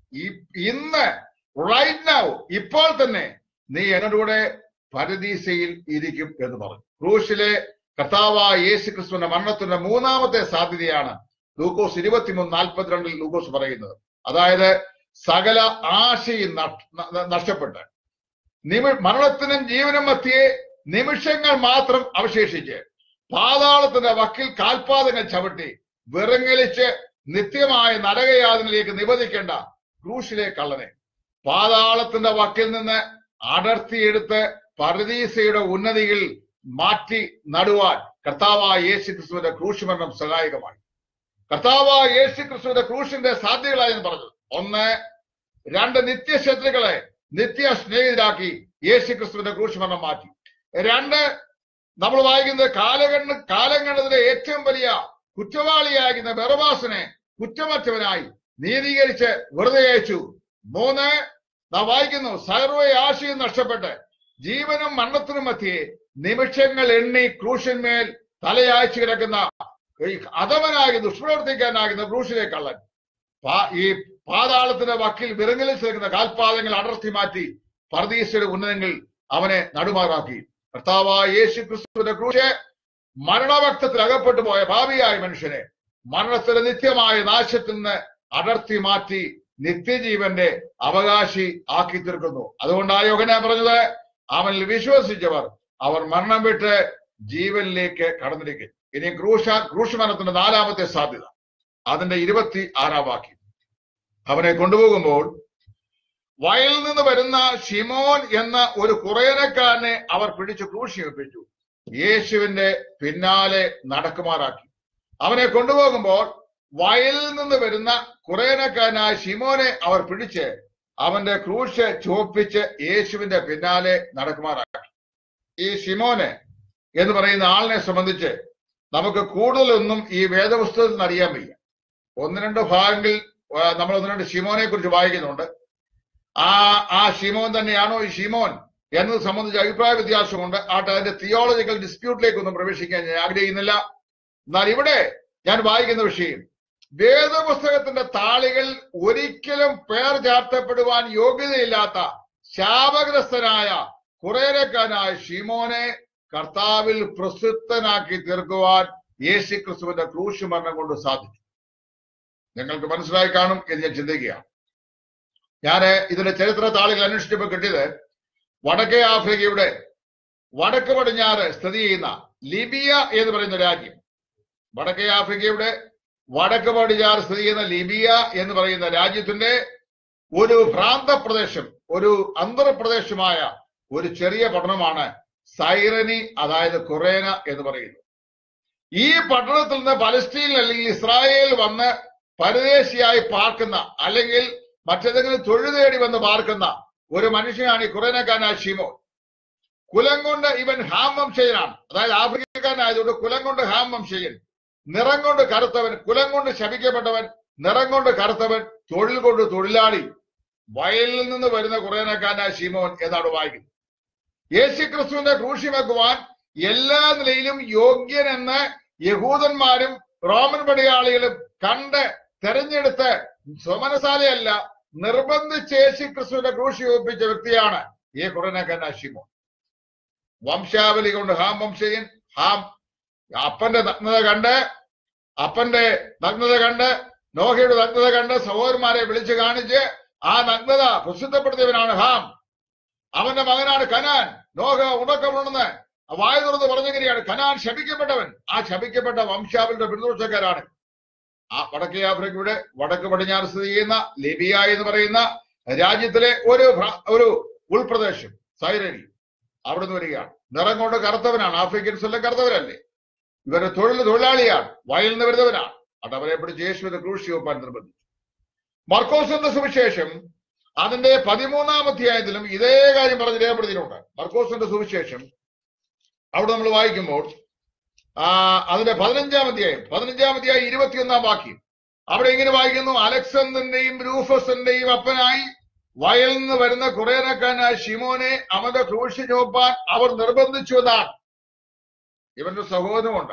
ഇന്ന് റൈറ്റ് നൗ ഇപ്പോൾ തന്നെ നീ എന്നോട് കൂടെ പരദീസയിൽ ഇരിക്കും എന്ന് പറഞ്ഞു ക്രൂശിലെ കർത്താവായ യേശു ക്രിസ്തുവിന്റെ മരണത്തിന്റെ മൂന്നാമത്തെ സാധ്യതയാണ് ലൂക്കോസ് ഇരുപത്തിമൂന്ന് നാൽപ്പത്തിരണ്ടിൽ ലൂക്കോസ് പറയുന്നത് അതായത് സകല ആശയും നഷ്- ന- നഷ്ടപ്പെട്ട് നിമി മരണത്തിനും ജീവനും മധ്യേ നിമിഷങ്ങൾ മാത്രം അവശേഷിച്ച് പാതാളത്തിന്റെ വക്കിൽ കാൽപാദങ്ങൾ ചവിട്ടി വിറങ്ങലിച്ച് നിത്യമായ നരകയാതനയിലേക്ക് നിവദിക്കേണ്ട ക്രൂശിലെ കള്ളനെ പാതാളത്തിന്റെ വക്കിൽ നിന്ന് അടർത്തിയെടുത്ത് പരദീസയുടെ ഉന്നതിയിൽ മാറ്റി നടുവാൻ കർത്താവായ യേശു ക്രിസ്തുവിന്റെ ക്രൂശ് മരണം സഹായകമായി കർത്താവായ യേശു ക്രിസ്തുവിന്റെ ക്രൂശിന്റെ സാധ്യതകളായി എന്ന് പറഞ്ഞത് ഒന്ന് രണ്ട് നിത്യശത്രുക്കളെ നിത്യ സ്നേഹിതരാക്കി യേശു ക്രിസ്തുവിന്റെ ക്രൂശ് മരണം മാറ്റി രണ്ട് നമ്മൾ വായിക്കുന്നത് കാലഗണ കാലം കണ്ടതിലെ ഏറ്റവും വലിയ കുറ്റവാളിയാകുന്ന ബെറബാസിനെ കുറ്റമറ്റവനായി നീതീകരിച്ച് വെറുതെ അയച്ചു മൂന്ന് നാം വായിക്കുന്നു സർവ്വ ആശയും നഷ്ടപ്പെട്ട് ജീവനും മരണത്തിനും മധ്യേ നിമിഷങ്ങൾ എണ്ണി ക്രൂശന്മേൽ തലയാഴ്ച കിടക്കുന്ന ഈ അധമനായി ദുഷ്പ്രവർത്തിക്കാനാകുന്ന ക്രൂശിലെ കള്ളൻ പാ- ഈ പാതാളത്തിന്റെ വക്കിൽ വിറങ്ങലിൽ ചേർക്കുന്ന കാൽപാദങ്ങൾ അടർത്തി മാറ്റി പർദീസയുടെ ഉന്നതങ്ങളിൽ അവനെ നടുമാറാക്കി കർത്താവായ യേശു ക്രിസ്തുവിന്റെ ക്രൂശെ മരണഭക്തത്തിൽ അകപ്പെട്ടു പോയ ഭാവിയായ മനുഷ്യനെ മരണത്തിന്റെ നിത്യമായ നാശത്തിൽ നിന്ന് അടർത്തി മാറ്റി നിത്യജീവന്റെ അവകാശി ആക്കി തീർക്കുന്നു അതുകൊണ്ടാണ് യോഗന പറഞ്ഞത് അവനിൽ വിശ്വസിച്ചവർ അവർ മരണം വിട്ട് ജീവനിലേക്ക് കടന്നിരിക്കും ഇനി ക്രൂശ ക്രൂശമരണത്തിന്റെ നാലാമത്തെ സാധ്യത അതിന്റെ ഇരുപത്തി ആറാം വാക്യം അവനെ കൊണ്ടുപോകുമ്പോൾ വയലിൽ നിന്ന് വരുന്ന ഷിമോൻ എന്ന ഒരു കുറേനക്കാരനെ അവർ പിടിച്ച് ക്രൂശിപ്പിച്ചു യേശുവിന്റെ പിന്നാലെ നടക്കുമാറാക്കി അവനെ കൊണ്ടുപോകുമ്പോൾ വയലിൽ നിന്ന് വരുന്ന കുറേനക്കാരനായ ഷിമോനെ അവർ പിടിച്ച് അവന്റെ ക്രൂശ് ചുവപ്പിച്ച് യേശുവിന്റെ പിന്നാലെ നടക്കുമാറാക്കി ഈ ഷിമോനെ എന്ന് പറയുന്ന ആളിനെ സംബന്ധിച്ച് നമുക്ക് കൂടുതലൊന്നും ഈ വേദപുസ്തകത്തിൽ നിന്ന് അറിയാൻ വയ്യ ഒന്ന് രണ്ട് ഭാഗങ്ങളിൽ ആ, നമ്മൾ ഒന്ന് രണ്ട് ഷിമോനെ കുറിച്ച് വായിക്കുന്നുണ്ട് ആ ആ ഷിമോൻ തന്നെയാണോ ഈ ഷിമോൻ എന്നത് സംബന്ധിച്ച് അഭിപ്രായ വ്യത്യാസമുണ്ട് ആട്ടെ അതിന്റെ തിയോളജിക്കൽ ഡിസ്പ്യൂട്ടിലേക്കൊന്നും പ്രവേശിക്കാൻ ഞാൻ ആഗ്രഹിക്കുന്നില്ല എന്നാൽ ഇവിടെ ഞാൻ വായിക്കുന്ന വിഷയം വേദപുസ്തകത്തിന്റെ താളുകൾ ഒരിക്കലും പേർ ചാർത്തപ്പെടുവാൻ യോഗ്യതയില്ലാത്ത ശാപഗ്രസ്തനായ കുറേരക്കാരനായ ഷിമോനെ കർത്താവിൽ പ്രസിദ്ധനാക്കി തീർക്കുവാൻ യേശു ക്രിസ്തുവിന്റെ ക്രൂശ് മരണം കൊണ്ട് സാധിച്ചു നിങ്ങൾക്ക് മനസ്സിലായി കാണും എന്ന് ഞാൻ ചിന്തിക്കുകയാണ് ഞാൻ ഇതിന്റെ ചരിത്ര താളുകൾ അന്വേഷിച്ചപ്പോൾ കിട്ടിയത് വടക്കേ ആഫ്രിക്കയുടെ വടക്ക് പടിഞ്ഞാറ് സ്ഥിതി ചെയ്യുന്ന ലിബിയ എന്ന് പറയുന്ന രാജ്യം വടക്കേ ആഫ്രിക്കയുടെ വടക്ക് പടിഞ്ഞാറ് സ്ഥിതി ചെയ്യുന്ന ലിബിയ എന്ന് പറയുന്ന രാജ്യത്തിന്റെ ഒരു പ്രാന്തപ്രദേശം ഒരു അന്തർപ്രദേശമായ ഒരു ചെറിയ പട്ടണമാണ് സൈറനി അതായത് കൊറേന എന്ന് പറയുന്നത് ഈ പട്ടണത്തിൽ നിന്ന് പലസ്തീനിൽ അല്ലെങ്കിൽ ഇസ്രായേൽ വന്ന് പരദേശിയായി പാർക്കുന്ന അല്ലെങ്കിൽ മറ്റേതെങ്കിലും തൊഴിൽ തേടി വന്ന് പാർക്കുന്ന ഒരു മനുഷ്യനാണ് ഈ കുറേനക്കാരനായ ഷിമോ കുലം കൊണ്ട് ഇവൻ ഹാം വംശജനാണ് അതായത് ആഫ്രിക്കക്കാരനായതുകൊണ്ട് കുലം കൊണ്ട് ഹാം വംശജൻ നിറം കൊണ്ട് കറുത്തവൻ കുലം കൊണ്ട് ശപിക്കപ്പെട്ടവൻ നിറം കൊണ്ട് കറുത്തവൻ തൊഴിൽ കൊണ്ട് തൊഴിലാളി വയലിൽ നിന്ന് വരുന്ന കുറേനക്കാരനായ ഷിമോൻ എന്നാണ് വായിക്കുന്നത് യേശു ക്രിസ്തുവിന്റെ ക്രൂശി വെക്കുവാൻ എല്ലാ നിലയിലും യോഗ്യനെന്ന് യഹൂദന്മാരും റോമൻ പടയാളികളും കണ്ട് തെരഞ്ഞെടുത്ത് സ്വമനസാലയല്ല നിർബന്ധിച്ച് യേശു ക്രിസ്തുവിന്റെ ക്രൂശി ഒപ്പിച്ച വ്യക്തിയാണ് ഈ കുറേനക്കാരനായ ഷിമോൻ വംശാവലി കൊണ്ട് ഹാം വംശയൻ ഹാം അപ്പന്റെ നഗ്നത കണ്ട് അപ്പന്റെ നഗ്നത കണ്ട് നോഹയുടെ നഗ്നത കണ്ട് സഹോദരന്മാരെ വിളിച്ചു കാണിച്ച് ആ നഗ്നത പ്രസിദ്ധപ്പെടുത്തിയവനാണ് ഹാം അവന്റെ മകനാണ് കനാൻ നോഹ ഉണക്കമുണ്ടെന്ന് വായ തുറന്ന് പറഞ്ഞെങ്ങനെയാണ് കനാൻ ശപിക്കപ്പെട്ടവൻ ആ ശപിക്കപ്പെട്ട വംശാവലിയുടെ പിന്തുടർച്ചക്കാരാണ് ആ വടക്കേ ആഫ്രിക്കയുടെ വടക്ക് പടിഞ്ഞാറ് സ്ഥിതി ചെയ്യുന്ന ലിബിയ എന്ന് പറയുന്ന രാജ്യത്തിലെ ഒരു ഭ്ര- ഒരു ഉൾപ്രദേശം സൈറനി അവിടുന്ന് വരികയാണ് നിറം കൊണ്ട് കറുത്തവനാണ് ആഫ്രിക്കൻസ് എല്ലാം കറുത്തവരല്ലേ ഇവരുടെ തൊഴിൽ തൊഴിലാളിയാണ് വയലിൽ നിന്ന് വരുന്നവനാണ് അത് അവരെ പിടിച്ച് യേശുവിന്റെ ക്രൂശി ഒപ്പാൻ നിർബന്ധിച്ചു മർക്കോസ് എന്ന സുവിശേഷം അതിന്റെ പതിമൂന്നാം അധ്യായത്തിലും ഇതേ കാര്യം പറഞ്ഞ് രേഖപ്പെടുത്തിയിട്ടുണ്ട് മർക്കോസിന്റെ സുവിശേഷം അവിടെ നമ്മൾ വായിക്കുമ്പോൾ ആ അതിന്റെ പതിനഞ്ചാം അധ്യായം പതിനഞ്ചാം അധ്യായം ഇരുപത്തിയൊന്നാം വാക്യം അവിടെ ഇങ്ങനെ വായിക്കുന്നു അലക്സണ്ടറിന്റെയും രൂഫസിന്റെയും അപ്പനായി വയലിൽ നിന്ന് വരുന്ന കുറേനക്കാരനായ ഷിമോനെ അവന്റെ ക്രൂശി ചോപ്പാൻ അവർ നിർബന്ധിച്ചു എന്നാണ് ഇവന്റെ സഹോദരമുണ്ട്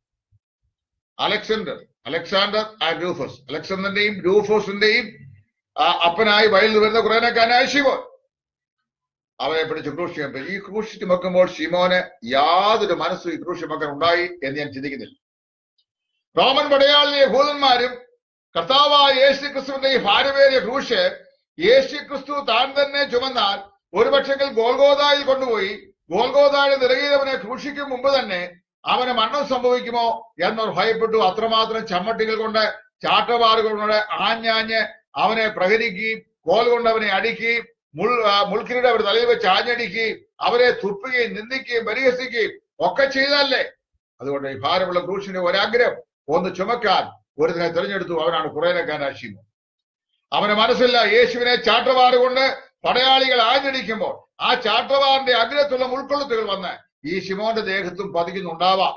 അലക്സാണ്ടർ അലക്സാണ്ടർ ആൻഡ് രൂഫസ് അലക്സാണ്ടറിന്റെയും രൂഫോസിന്റെയും ആ അപ്പനായി വയലിൽ വരുന്ന കുറേനക്കാരനായ ഷിമോൻ അവനെ പിടിച്ച് ക്രൂശി ചുമപ്പി. ഈ ക്രൂശി ചുമക്കുമ്പോൾ ഷിമോന് യാതൊരു മനസ്സും ഈ ക്രൂശി ചുമക്കാൻ ഉണ്ടായി എന്ന് ഞാൻ ചിന്തിക്കുന്നില്ല റോമൻ പടയാളിലെ ഭൂതന്മാരും കർത്താവായ യേശു ക്രിസ്തുവിന്റെ ഈ ഭാരവേറിയ ക്രൂശ് യേശു ക്രിസ്തു താൻ തന്നെ ചുമന്നാൽ ഒരു പക്ഷെങ്കിൽ ഗോൽഗോതായിൽ കൊണ്ടുപോയി ഗോൽഗോതായിൽ നിറങ്ങിയവനെ ക്രൂശിക്കും മുമ്പ് തന്നെ അവന് മരണം സംഭവിക്കുമോ എന്നവർ ഭയപ്പെട്ടു അത്രമാത്രം ചമ്മട്ടികൾ കൊണ്ട് ചാട്ടവാറുകൾ കൊണ്ട് ആഞ്ഞാഞ്ഞ് അവനെ പ്രഹരിക്കുകയും കോൽ കൊണ്ട് അവനെ അടിക്കുകയും മുൾ ആ, മുൾക്കിരീടം അവർ തലയിൽ വെച്ച് ആഞ്ഞടിക്കുകയും അവരെ തുപ്പുകയും നിന്ദിക്കുകയും പരിഹസിക്കുകയും ഒക്കെ ചെയ്തല്ലേ അതുകൊണ്ട് ഈ ഭാരമുള്ള ക്രൂശിന്റെ ഒരാഗ്രഹം ഒന്ന് ചുമക്കാൻ ഒരുതിനെ തിരഞ്ഞെടുത്തു അവനാണ് കുറേനക്കാരൻ ശിമോൻ അവന് മനസ്സില്ല യേശുവിനെ ചാട്ടവാറ് കൊണ്ട് പടയാളികൾ ആഞ്ഞടിക്കുമ്പോൾ ആ ചാട്ടവാറിന്റെ അഗ്രത്തുള്ള മുൾക്കൊളുത്തുകൾ വന്ന് ഈ ശിമോന്റെ ദേഹത്തും പതിക്കുന്നുണ്ടാവാം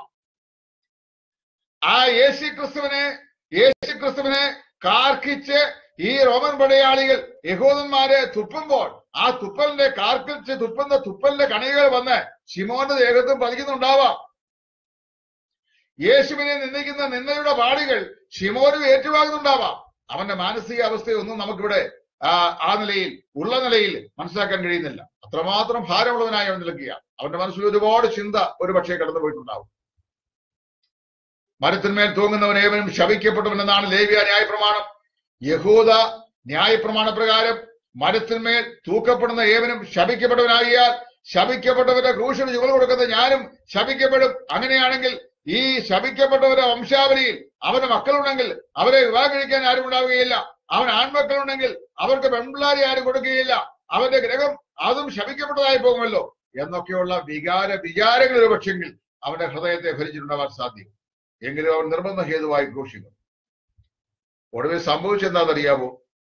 ആ യേശു ക്രിസ്തുവിനെ യേശു ക്രിസ്തുവിനെ കാർക്കിച്ച് ഈ റോമൻ പടയാളികൾ യഹൂദന്മാരെ തുപ്പുമ്പോൾ ആ തുപ്പലിന്റെ കാർക്കിച്ച് തുപ്പുന്ന തുപ്പലിന്റെ കണികൾ വന്ന് ശിമോന്റെ ദേഹത്തും പതിക്കുന്നുണ്ടാവാം യേശുവിനെ നിന്ദിക്കുന്ന നിന്ദയുടെ പാടികൾ ഷിമോനും ഏറ്റുവാങ്ങുന്നുണ്ടാവാം അവന്റെ മാനസിക അവസ്ഥയൊന്നും നമുക്കിവിടെ ആ, ആ നിലയിൽ ഉള്ള നിലയിൽ മനസ്സിലാക്കാൻ കഴിയുന്നില്ല അത്രമാത്രം ഭാരമുള്ളവനായി അവൻ നിൽക്കുകയാണ് അവന്റെ മനസ്സിൽ ഒരുപാട് ചിന്ത ഒരു പക്ഷേ കടന്നു പോയിട്ടുണ്ടാവും മരത്തിന്മേൽ തൂങ്ങുന്നവൻ ഏവനും ശപിക്കപ്പെട്ടവനെന്നാണ് ലേവ്യ ന്യായപ്രമാണം യഹൂദ ന്യായപ്രമാണ പ്രകാരം മരത്തിന്മേൽ തൂക്കപ്പെടുന്ന ഏവനും ശപിക്കപ്പെട്ടവനാകിയാൽ ശപിക്കപ്പെട്ടവന്റെ ക്രൂശിന് ചുവൽ കൊടുക്കുന്ന ഞാനും ശപിക്കപ്പെടും അങ്ങനെയാണെങ്കിൽ ഈ ശപിക്കപ്പെട്ടവരുടെ വംശാവലിയിൽ അവന് മക്കളുണ്ടെങ്കിൽ അവരെ വിവാഹം കഴിക്കാൻ ആരും ഉണ്ടാവുകയില്ല അവൻ ആൺമക്കളുണ്ടെങ്കിൽ അവർക്ക് പെൺപിള്ളാരെ ആരും കൊടുക്കുകയില്ല അവന്റെ ഗ്രഹം അതും ശപിക്കപ്പെട്ടതായി പോകുമല്ലോ എന്നൊക്കെയുള്ള വികാര വിചാരങ്ങൾ ഒരു പക്ഷെങ്കിൽ അവന്റെ ഹൃദയത്തെ ഭരിച്ചിട്ടുണ്ടാവാൻ സാധ്യം എങ്കിലും അവൻ നിർബന്ധ ഹേതുവായി ക്രൂശിക്കും ഒടുവിൽ സംഭവിച്ചെന്താണെന്നറിയാമോ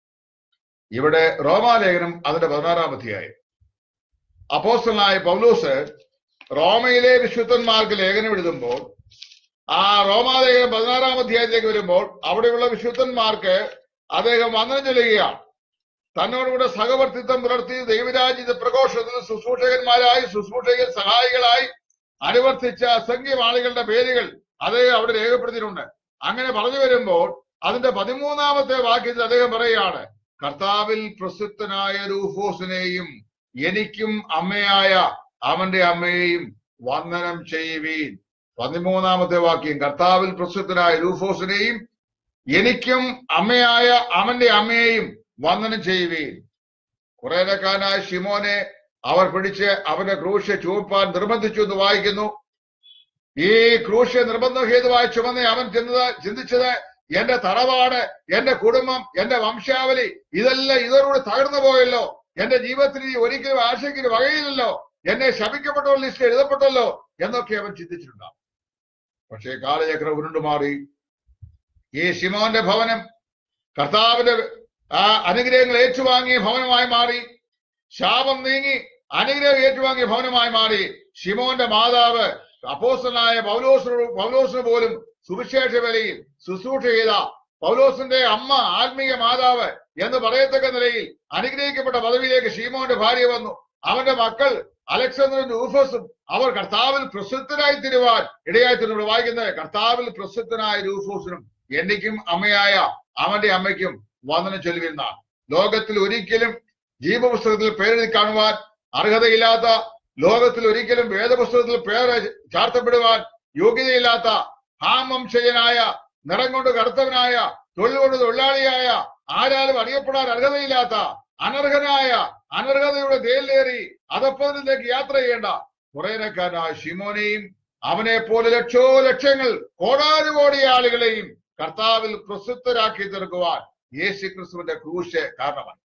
ഇവിടെ റോമാലേഖനം അതിന്റെ പതിനാറാം അധ്യായം അപ്പോസ്റ്റലായ പൗലോസ് റോമയിലെ വിശുദ്ധന്മാർക്ക് ലേഖനം എഴുതുമ്പോൾ ആ റോമാലേഖനം പതിനാറാം അധ്യായത്തിലേക്ക് വരുമ്പോൾ അവിടെയുള്ള വിശുദ്ധന്മാർക്ക് അദ്ദേഹം വന്ദനം ചൊല്ലുകയാണ് തന്നോടുകൂടെ സഹവർത്തിത്വം പുലർത്തി ദൈവരാജ്യത്തെ പ്രഘോഷത്തിൽ ശുശ്രൂഷകന്മാരായി ശുശ്രൂഷകൻ സഹായികളായി അനുവർത്തിച്ച അസംഖ്യം ആളുകളുടെ പേരുകൾ അദ്ദേഹം അവിടെ രേഖപ്പെടുത്തിയിട്ടുണ്ട് അങ്ങനെ പറഞ്ഞു വരുമ്പോൾ അതിന്റെ പതിമൂന്നാമത്തെ വാക്യത്തിൽ അദ്ദേഹം പറയുകയാണ് കർത്താവിൽ പ്രസിദ്ധനായ രൂഫോസിനെയും എനിക്കും അമ്മയായ അവന്റെ അമ്മയെയും വന്ദനം ചെയ്യുവീൻ പതിമൂന്നാമത്തെ വാക്യം കർത്താവിൽ പ്രസിദ്ധനായ രൂഫോസിനെയും എനിക്കും അമ്മയായ അവന്റെ അമ്മയെയും വന്ദനം ചെയ്യുവീൻ കുറേനക്കാരനായ ഷിമോനെ അവർ പിടിച്ച് അവന്റെ ക്രൂശ ചുവപ്പാൻ നിർബന്ധിച്ചു എന്ന് വായിക്കുന്നു ഈ ക്രൂശ നിർബന്ധ ഹേതുവായി ചുമന്ന് അവൻ ചെന്നത് ചിന്തിച്ചത് എന്റെ തറവാട് എന്റെ കുടുംബം എന്റെ വംശാവലി ഇതെല്ലാം ഇതോടുകൂടി തകർന്നു പോയല്ലോ എന്റെ ജീവിതത്തിൽ ഇനി ഒരിക്കലും ആശയ്ക്ക് വകയില്ലല്ലോ എന്നെ ശപിക്കപ്പെട്ട ലിസ്റ്റ് എഴുതപ്പെട്ടല്ലോ എന്നൊക്കെ അവൻ ചിന്തിച്ചിട്ടുണ്ടാവും പക്ഷേ കാലചക്രം ഉരുണ്ടുമാറി ഈ ശിമോന്റെ ഭവനം കർത്താവിന്റെ ആ അനുഗ്രഹങ്ങൾ ഏറ്റുവാങ്ങിയ ഭവനമായി മാറി ശാപം നീങ്ങി അനുഗ്രഹം ഏറ്റുവാങ്ങിയ ഭവനമായി മാറി ശിമോന്റെ മാതാവ് അപ്പോസ്റ്റലായ പൗലോസിന് പൗലോസിന് പോലും സുവിശേഷ വേലയിൽ ശുശ്രൂഷ ചെയ്ത പൗലോസിന്റെ അമ്മ ആത്മീയ മാതാവ് എന്ന് പറയത്തക്ക നിലയിൽ അനുഗ്രഹിക്കപ്പെട്ട പദവിയിലേക്ക് ഷീമോന്റെ ഭാര്യ വന്നു അവന്റെ മക്കൾ അലക്സാണ്ടറും രൂഫസും അവർ കർത്താവിൽ പ്രസിദ്ധരായി തിരുവാൻ ഇടയായി തിരുവിടെ വായിക്കുന്നത് കർത്താവിൽ പ്രസിദ്ധനായ രൂഫോസിനും എനിക്കും അമ്മയായ അവന്റെ അമ്മയ്ക്കും വന്ദനം ചൊല്ലുവിരുന്നാണ് ലോകത്തിൽ ഒരിക്കലും ജീവപുസ്തകത്തിൽ പേരെഴുതി കാണുവാൻ അർഹതയില്ലാത്ത ലോകത്തിൽ ഒരിക്കലും വേദപുസ്തകത്തിൽ പേര് ചാർത്തപ്പെടുവാൻ യോഗ്യതയില്ലാത്ത ഹാമംശജനായ നിറം കൊണ്ട് കറുത്തവനായ തൊഴിൽ കൊണ്ട് തൊഴിലാളിയായ ആരാലും അറിയപ്പെടാൻ അർഹതയില്ലാത്ത അനർഹനായ അനർഹതയുടെ തേലിലേറി അതപ്പതിലേക്ക് യാത്ര ചെയ്യേണ്ട കുറേനക്കാരനായ ഷിമോനെയും അവനെ പോലെ ലക്ഷോ ലക്ഷങ്ങൾ കോടാനുകോടി ആളുകളെയും കർത്താവിൽ പ്രസിദ്ധരാക്കി തീർക്കുവാൻ യേശു ക്രിസ്തുവിന്റെ ക്രൂശ് കാരണമാണ്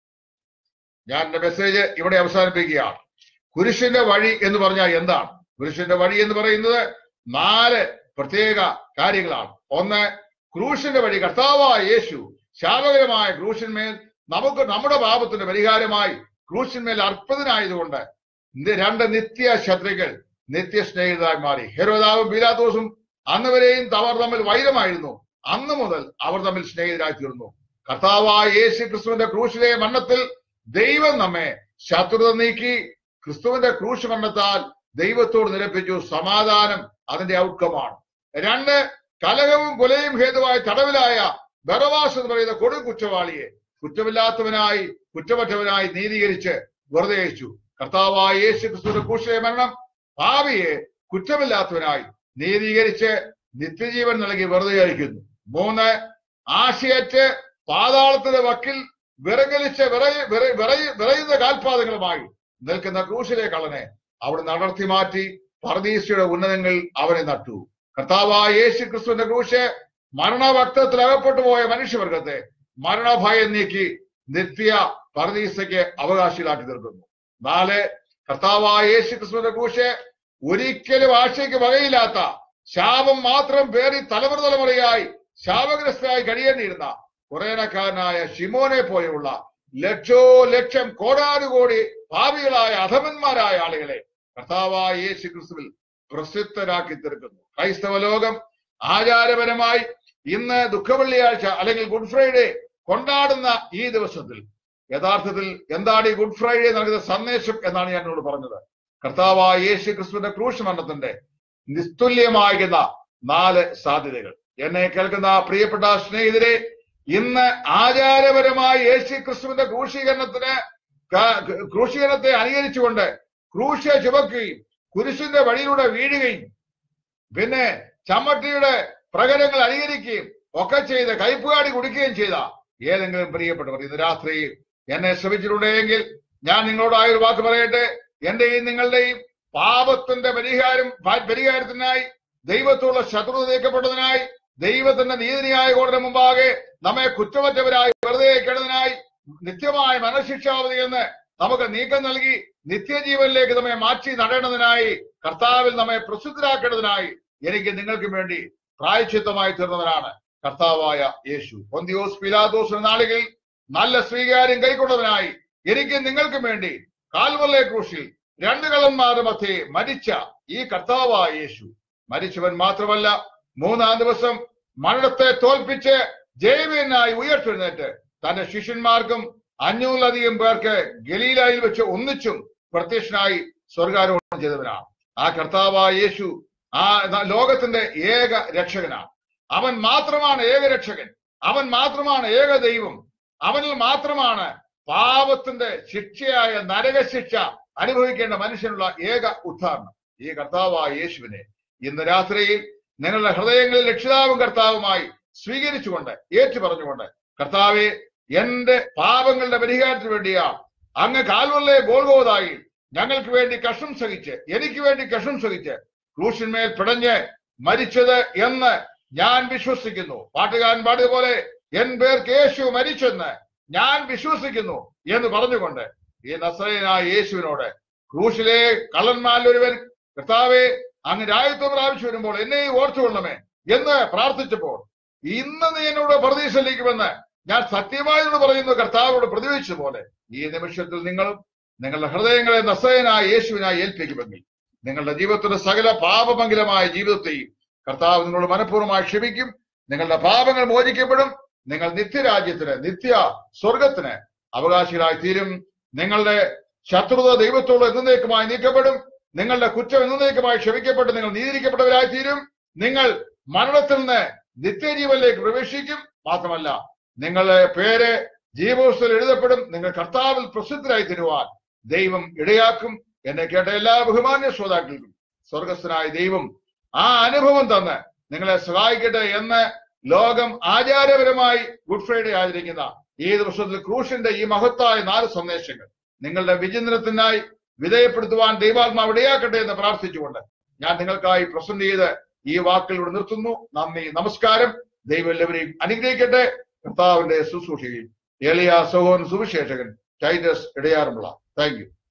ഞാൻ എന്റെ മെസ്സേജ് ഇവിടെ അവസാനിപ്പിക്കുകയാണ് കുരിശിന്റെ വഴി എന്ന് പറഞ്ഞാൽ എന്താണ് കുരിശിന്റെ വഴി എന്ന് പറയുന്നത് നാല് പ്രത്യേക കാര്യങ്ങളാണ് ഒന്ന് ക്രൂശിന്റെ വഴി കർത്താവായ യേശു ശാപകരമായ ക്രൂശിന്മേൽ നമുക്ക് നമ്മുടെ പാപത്തിന്റെ പരിഹാരമായി ക്രൂശിന്മേൽ അർപ്പതനായതുകൊണ്ട് ഇത് രണ്ട് നിത്യ ശത്രുക്കൾ നിത്യ സ്നേഹിതരായി മാറി ഹെരോദാവും ബീലാത്തോസും അന്ന് വരെയും അവർ തമ്മിൽ വൈരമായിരുന്നു അന്ന് മുതൽ അവർ തമ്മിൽ സ്നേഹിതരായി തീർന്നു കർത്താവായ യേശു ക്രിസ്തുവിന്റെ ക്രൂശിലെ മരണത്തിൽ ദൈവം നമ്മെ ശത്രുത നീക്കി ക്രിസ്തുവിന്റെ ക്രൂശ് മരണത്താൽ ദൈവത്തോട് നിരപ്പിച്ചു സമാധാനം അതിന്റെ ഔട്ട്കമാണ് രണ്ട് കലഹവും കൊലയും ഹേതുവായ തടവിലായ ബറവാസ് എന്ന് പറയുന്ന കൊടും കുറ്റവാളിയെ കുറ്റമില്ലാത്തവനായി കുറ്റമറ്റവനായി നീതീകരിച്ച് വെറുതെ അയച്ചു കർത്താവായ യേശു ക്രിസ്തുവിന്റെ ക്രൂശിലെ മരണം ഭാവിയെ കുറ്റമില്ലാത്തവനായി നീതീകരിച്ച് നിത്യജീവൻ നൽകി വെറുതെ അയക്കുന്നു മൂന്ന് ആശയറ്റ് പാതാളത്തിന്റെ വക്കിൽ വിറങ്ങലിച്ച് വിറയ വിറ- വിറയ- വിറയുന്ന കാൽപാദങ്ങളുമായി നിൽക്കുന്ന ക്രൂശിലെ കള്ളനെ അവിടെ നടത്തി മാറ്റി പർദീസയുടെ ഉന്നതങ്ങൾ അവനെ നട്ടു കർത്താവായ യേശു ക്രിസ്തുവിന്റെ ക്രൂശ് മരണവക്തത്തിൽ അകപ്പെട്ടു പോയ മനുഷ്യവർഗത്തെ മരണഭയം നീക്കി നിത്യ പർദീസയ്ക്ക് അവകാശികളാക്കി തീർക്കുന്നു നാല് കർത്താവായ യേശു ക്രിസ്തുവിന്റെ ക്രൂശ് ഒരിക്കലും ആശയ്ക്ക് വകയില്ലാത്ത ശാപം മാത്രം പേറി തലമുറ തലമുറയായി ശാപഗ്രസ്തരായി കഴിയേണ്ടിയിരുന്ന കുറേനക്കാരനായ ഷിമോനെ പോലെയുള്ള ലക്ഷോ ലക്ഷം കോടാനുകോടി ഭാവികളായ അധമന്മാരായ ആളുകളെ കർത്താവായ യേശു ക്രിസ്തുവിൽ പ്രസിദ്ധരാക്കി തീർക്കുന്നു ക്രൈസ്തവ ലോകം ആചാരപരമായി ഇന്ന് ദുഃഖവെള്ളിയാഴ്ച അല്ലെങ്കിൽ ഗുഡ് ഫ്രൈഡേ കൊണ്ടാടുന്ന ഈ ദിവസത്തിൽ യഥാർത്ഥത്തിൽ എന്താണ് ഈ ഗുഡ് ഫ്രൈഡേ നൽകുന്ന സന്ദേശം എന്നാണ് ഞാൻ എന്നോട് പറഞ്ഞത് കർത്താവായ യേശു ക്രിസ്തുവിന്റെ ക്രൂശ് മരണത്തിന്റെ നിസ്തുല്യമാകുന്ന നാല് സാധ്യതകൾ എന്നെ കേൾക്കുന്ന പ്രിയപ്പെട്ട സ്നേഹിതരെ ഇന്ന് ആചാരപരമായ യേശു ക്രിസ്തുവിന്റെ ക്രൂശീകരണത്തിന് ക- ക്രൂശീകരണത്തെ അനുകരിച്ചുകൊണ്ട് ക്രൂശ ചുമക്കുകയും കുരിശിന്റെ വഴിയിലൂടെ വീഴുകയും പിന്നെ ചമ്മട്ടിയുടെ പ്രകടനങ്ങൾ അനുകരിക്കുകയും ഒക്കെ ചെയ്ത് കയ്പുകാടി കുടിക്കുകയും ചെയ്ത ഏതെങ്കിലും പ്രിയപ്പെട്ടവർ ഇന്ന് രാത്രി എന്നെ ശ്രമിച്ചിട്ടുണ്ടെങ്കിൽ ഞാൻ നിങ്ങളോടായ ഒരു വാക്ക് പറയട്ടെ എന്റെയും നിങ്ങളുടെയും പാപത്തിന്റെ പരിഹാരം പ- പരിഹാരത്തിനായി ദൈവത്തോടുള്ള ശത്രുത നീക്കപ്പെട്ടതിനായി ദൈവത്തിന്റെ നീതിയായ കോടതി മുമ്പാകെ നമ്മെ കുറ്റമറ്റവരായി വെറുതെ അയക്കേണ്ടതിനായി നിത്യമായ മനഃശിക്ഷാവധി എന്ന് നമുക്ക് നീക്കം നൽകി നിത്യജീവനിലേക്ക് നമ്മെ മാറ്റി നടേണ്ടതിനായി കർത്താവിൽ നമ്മെ പ്രസിദ്ധരാക്കേണ്ടതിനായി എനിക്ക് നിങ്ങൾക്കും വേണ്ടി പ്രായച്ചിത്തമായി തീർന്നവനാണ് കർത്താവായ യേശു പൊന്തിയോസ് പിലാദോസ് നാളുകളിൽ നല്ല സ്വീകാര്യം കൈക്കൊണ്ടതിനായി എനിക്ക് നിങ്ങൾക്കും വേണ്ടി കാൽവല്ലെ ക്രൂശിൽ രണ്ട് കള്ളന്മാരുടെ മധ്യേ മരിച്ച ഈ കർത്താവായ യേശു മരിച്ചവൻ മാത്രമല്ല മൂന്നാം ദിവസം മരണത്തെ തോൽപ്പിച്ച് ജൈവനായി ഉയർത്തെഴുന്നേറ്റ് തന്റെ ശിഷ്യന്മാർക്കും അഞ്ഞൂറിലധികം പേർക്ക് ഗലീലയിൽ വെച്ച് ഒന്നിച്ചും പ്രത്യക്ഷനായി സ്വർഗാരോഹണം ചെയ്തവനാണ് ആ കർത്താവായ യേശു ആ ന- ലോകത്തിന്റെ ഏക രക്ഷകനാണ് അവൻ മാത്രമാണ് ഏക രക്ഷകൻ അവൻ മാത്രമാണ് ഏക ദൈവം അവനിൽ മാത്രമാണ് പാപത്തിന്റെ ശിക്ഷയായ നരകശിക്ഷ അനുഭവിക്കേണ്ട മനുഷ്യനുള്ള ഏക ഉദ്ധാരണം ഈ കർത്താവായ യേശുവിനെ ഇന്ന് രാത്രിയിൽ നിങ്ങളുടെ ഹൃദയങ്ങളിൽ രക്ഷിതാവും കർത്താവുമായി സ്വീകരിച്ചുകൊണ്ട് ഏറ്റു പറഞ്ഞുകൊണ്ട് കർത്താവെ എന്റെ പാപങ്ങളുടെ പരിഹാരത്തിന് വേണ്ടിയാ അങ്ങ് കാൽവല്ലെ ഗോൾഗോതായി ഞങ്ങൾക്ക് വേണ്ടി കഷ്ണം സഹിച്ച് എനിക്ക് വേണ്ടി കഷ്ണം സഹിച്ച് ക്രൂശിന്മേൽ പിടഞ്ഞ് മരിച്ചത് എന്ന് ഞാൻ വിശ്വസിക്കുന്നു പാട്ടുകാരൻ പാടിയതുപോലെ എൻ പേർക്ക് യേശു മരിച്ചെന്ന് ഞാൻ വിശ്വസിക്കുന്നു എന്ന് പറഞ്ഞുകൊണ്ട് ഈ നസ്രയനായ യേശുവിനോട് ക്രൂശിലെ കള്ളന്മാരിൽ ഒരുവൻ കർത്താവെ അങ്ങ് രാജ്യത്വം പ്രാപിച്ചു വരുമ്പോൾ എന്നെ ഓർത്തുകൊള്ളണമേ എന്ന് പ്രാർത്ഥിച്ചപ്പോൾ ഇന്ന് നീ എന്നോട് പ്രതീക്ഷയിലേക്കുമെന്ന് ഞാൻ സത്യമായോട് പറയുന്നു കർത്താവോട് പ്രതിവചിച്ചതുപോലെ ഈ നിമിഷത്തിൽ നിങ്ങളും നിങ്ങളുടെ ഹൃദയങ്ങളെ നസയനായ യേശുവിനായി ഏൽപ്പിക്കുമെങ്കിൽ നിങ്ങളുടെ ജീവിതത്തിന്റെ സകല പാപമംഗലമായ ജീവിതത്തെയും കർത്താവ് നിങ്ങളോട് മനഃപൂർവ്വമായി ക്ഷമിക്കും നിങ്ങളുടെ പാപങ്ങൾ മോചിക്കപ്പെടും നിങ്ങൾ നിത്യരാജ്യത്തിന് നിത്യ സ്വർഗത്തിന് അവകാശികളായി തീരും നിങ്ങളുടെ ശത്രുത ദൈവത്തോട് എന്നേക്കുമായി നീക്കപ്പെടും നിങ്ങളുടെ കുറ്റം എന്നേക്കുമായി ക്ഷമിക്കപ്പെട്ട് നിങ്ങൾ നീതിരിക്കപ്പെട്ടവരായി തീരും നിങ്ങൾ മരണത്തിൽ നിന്ന് നിത്യജീവനിലേക്ക് പ്രവേശിക്കും മാത്രമല്ല നിങ്ങളുടെ പേര് ജീവപുസ്തകത്തിൽ എഴുതപ്പെടും നിങ്ങൾ കർത്താവിൽ പ്രസിദ്ധരായി തരുവാൻ ദൈവം ഇടയാക്കും എന്നെ കേട്ട എല്ലാ ബഹുമാന്യ ശ്രോതാക്കൾക്കും സ്വർഗസ്ഥനായ ദൈവം ആ അനുഭവം തന്ന് നിങ്ങളെ സഹായിക്കട്ടെ എന്ന് ലോകം ആചാരപരമായി ഗുഡ് ഫ്രൈഡേ ആചരിക്കുന്ന ഈ ദിവസത്തിൽ ക്രൂശിന്റെ ഈ മഹത്തായ നാല് സന്ദേശങ്ങൾ നിങ്ങളുടെ വിചിന്തനത്തിനായി വിധേയപ്പെടുത്തുവാൻ ദൈവാത്മാവ് ഇടയാക്കട്ടെ എന്ന് പ്രാർത്ഥിച്ചുകൊണ്ട് ഞാൻ നിങ്ങൾക്കായി പ്രസന്റ് ചെയ്ത് ഈ വാക്കിലൂടെ നിർത്തുന്നു നന്ദി നമസ്കാരം ദൈവം എല്ലാവരെയും അനുഗ്രഹിക്കട്ടെ കർത്താവിന്റെ ശുശ്രൂഷയിൽ ഏലിയ സഹോൻ സുവിശേഷകൻ ടൈറ്റസ് ഇടയാറുമുള്ള താങ്ക് യു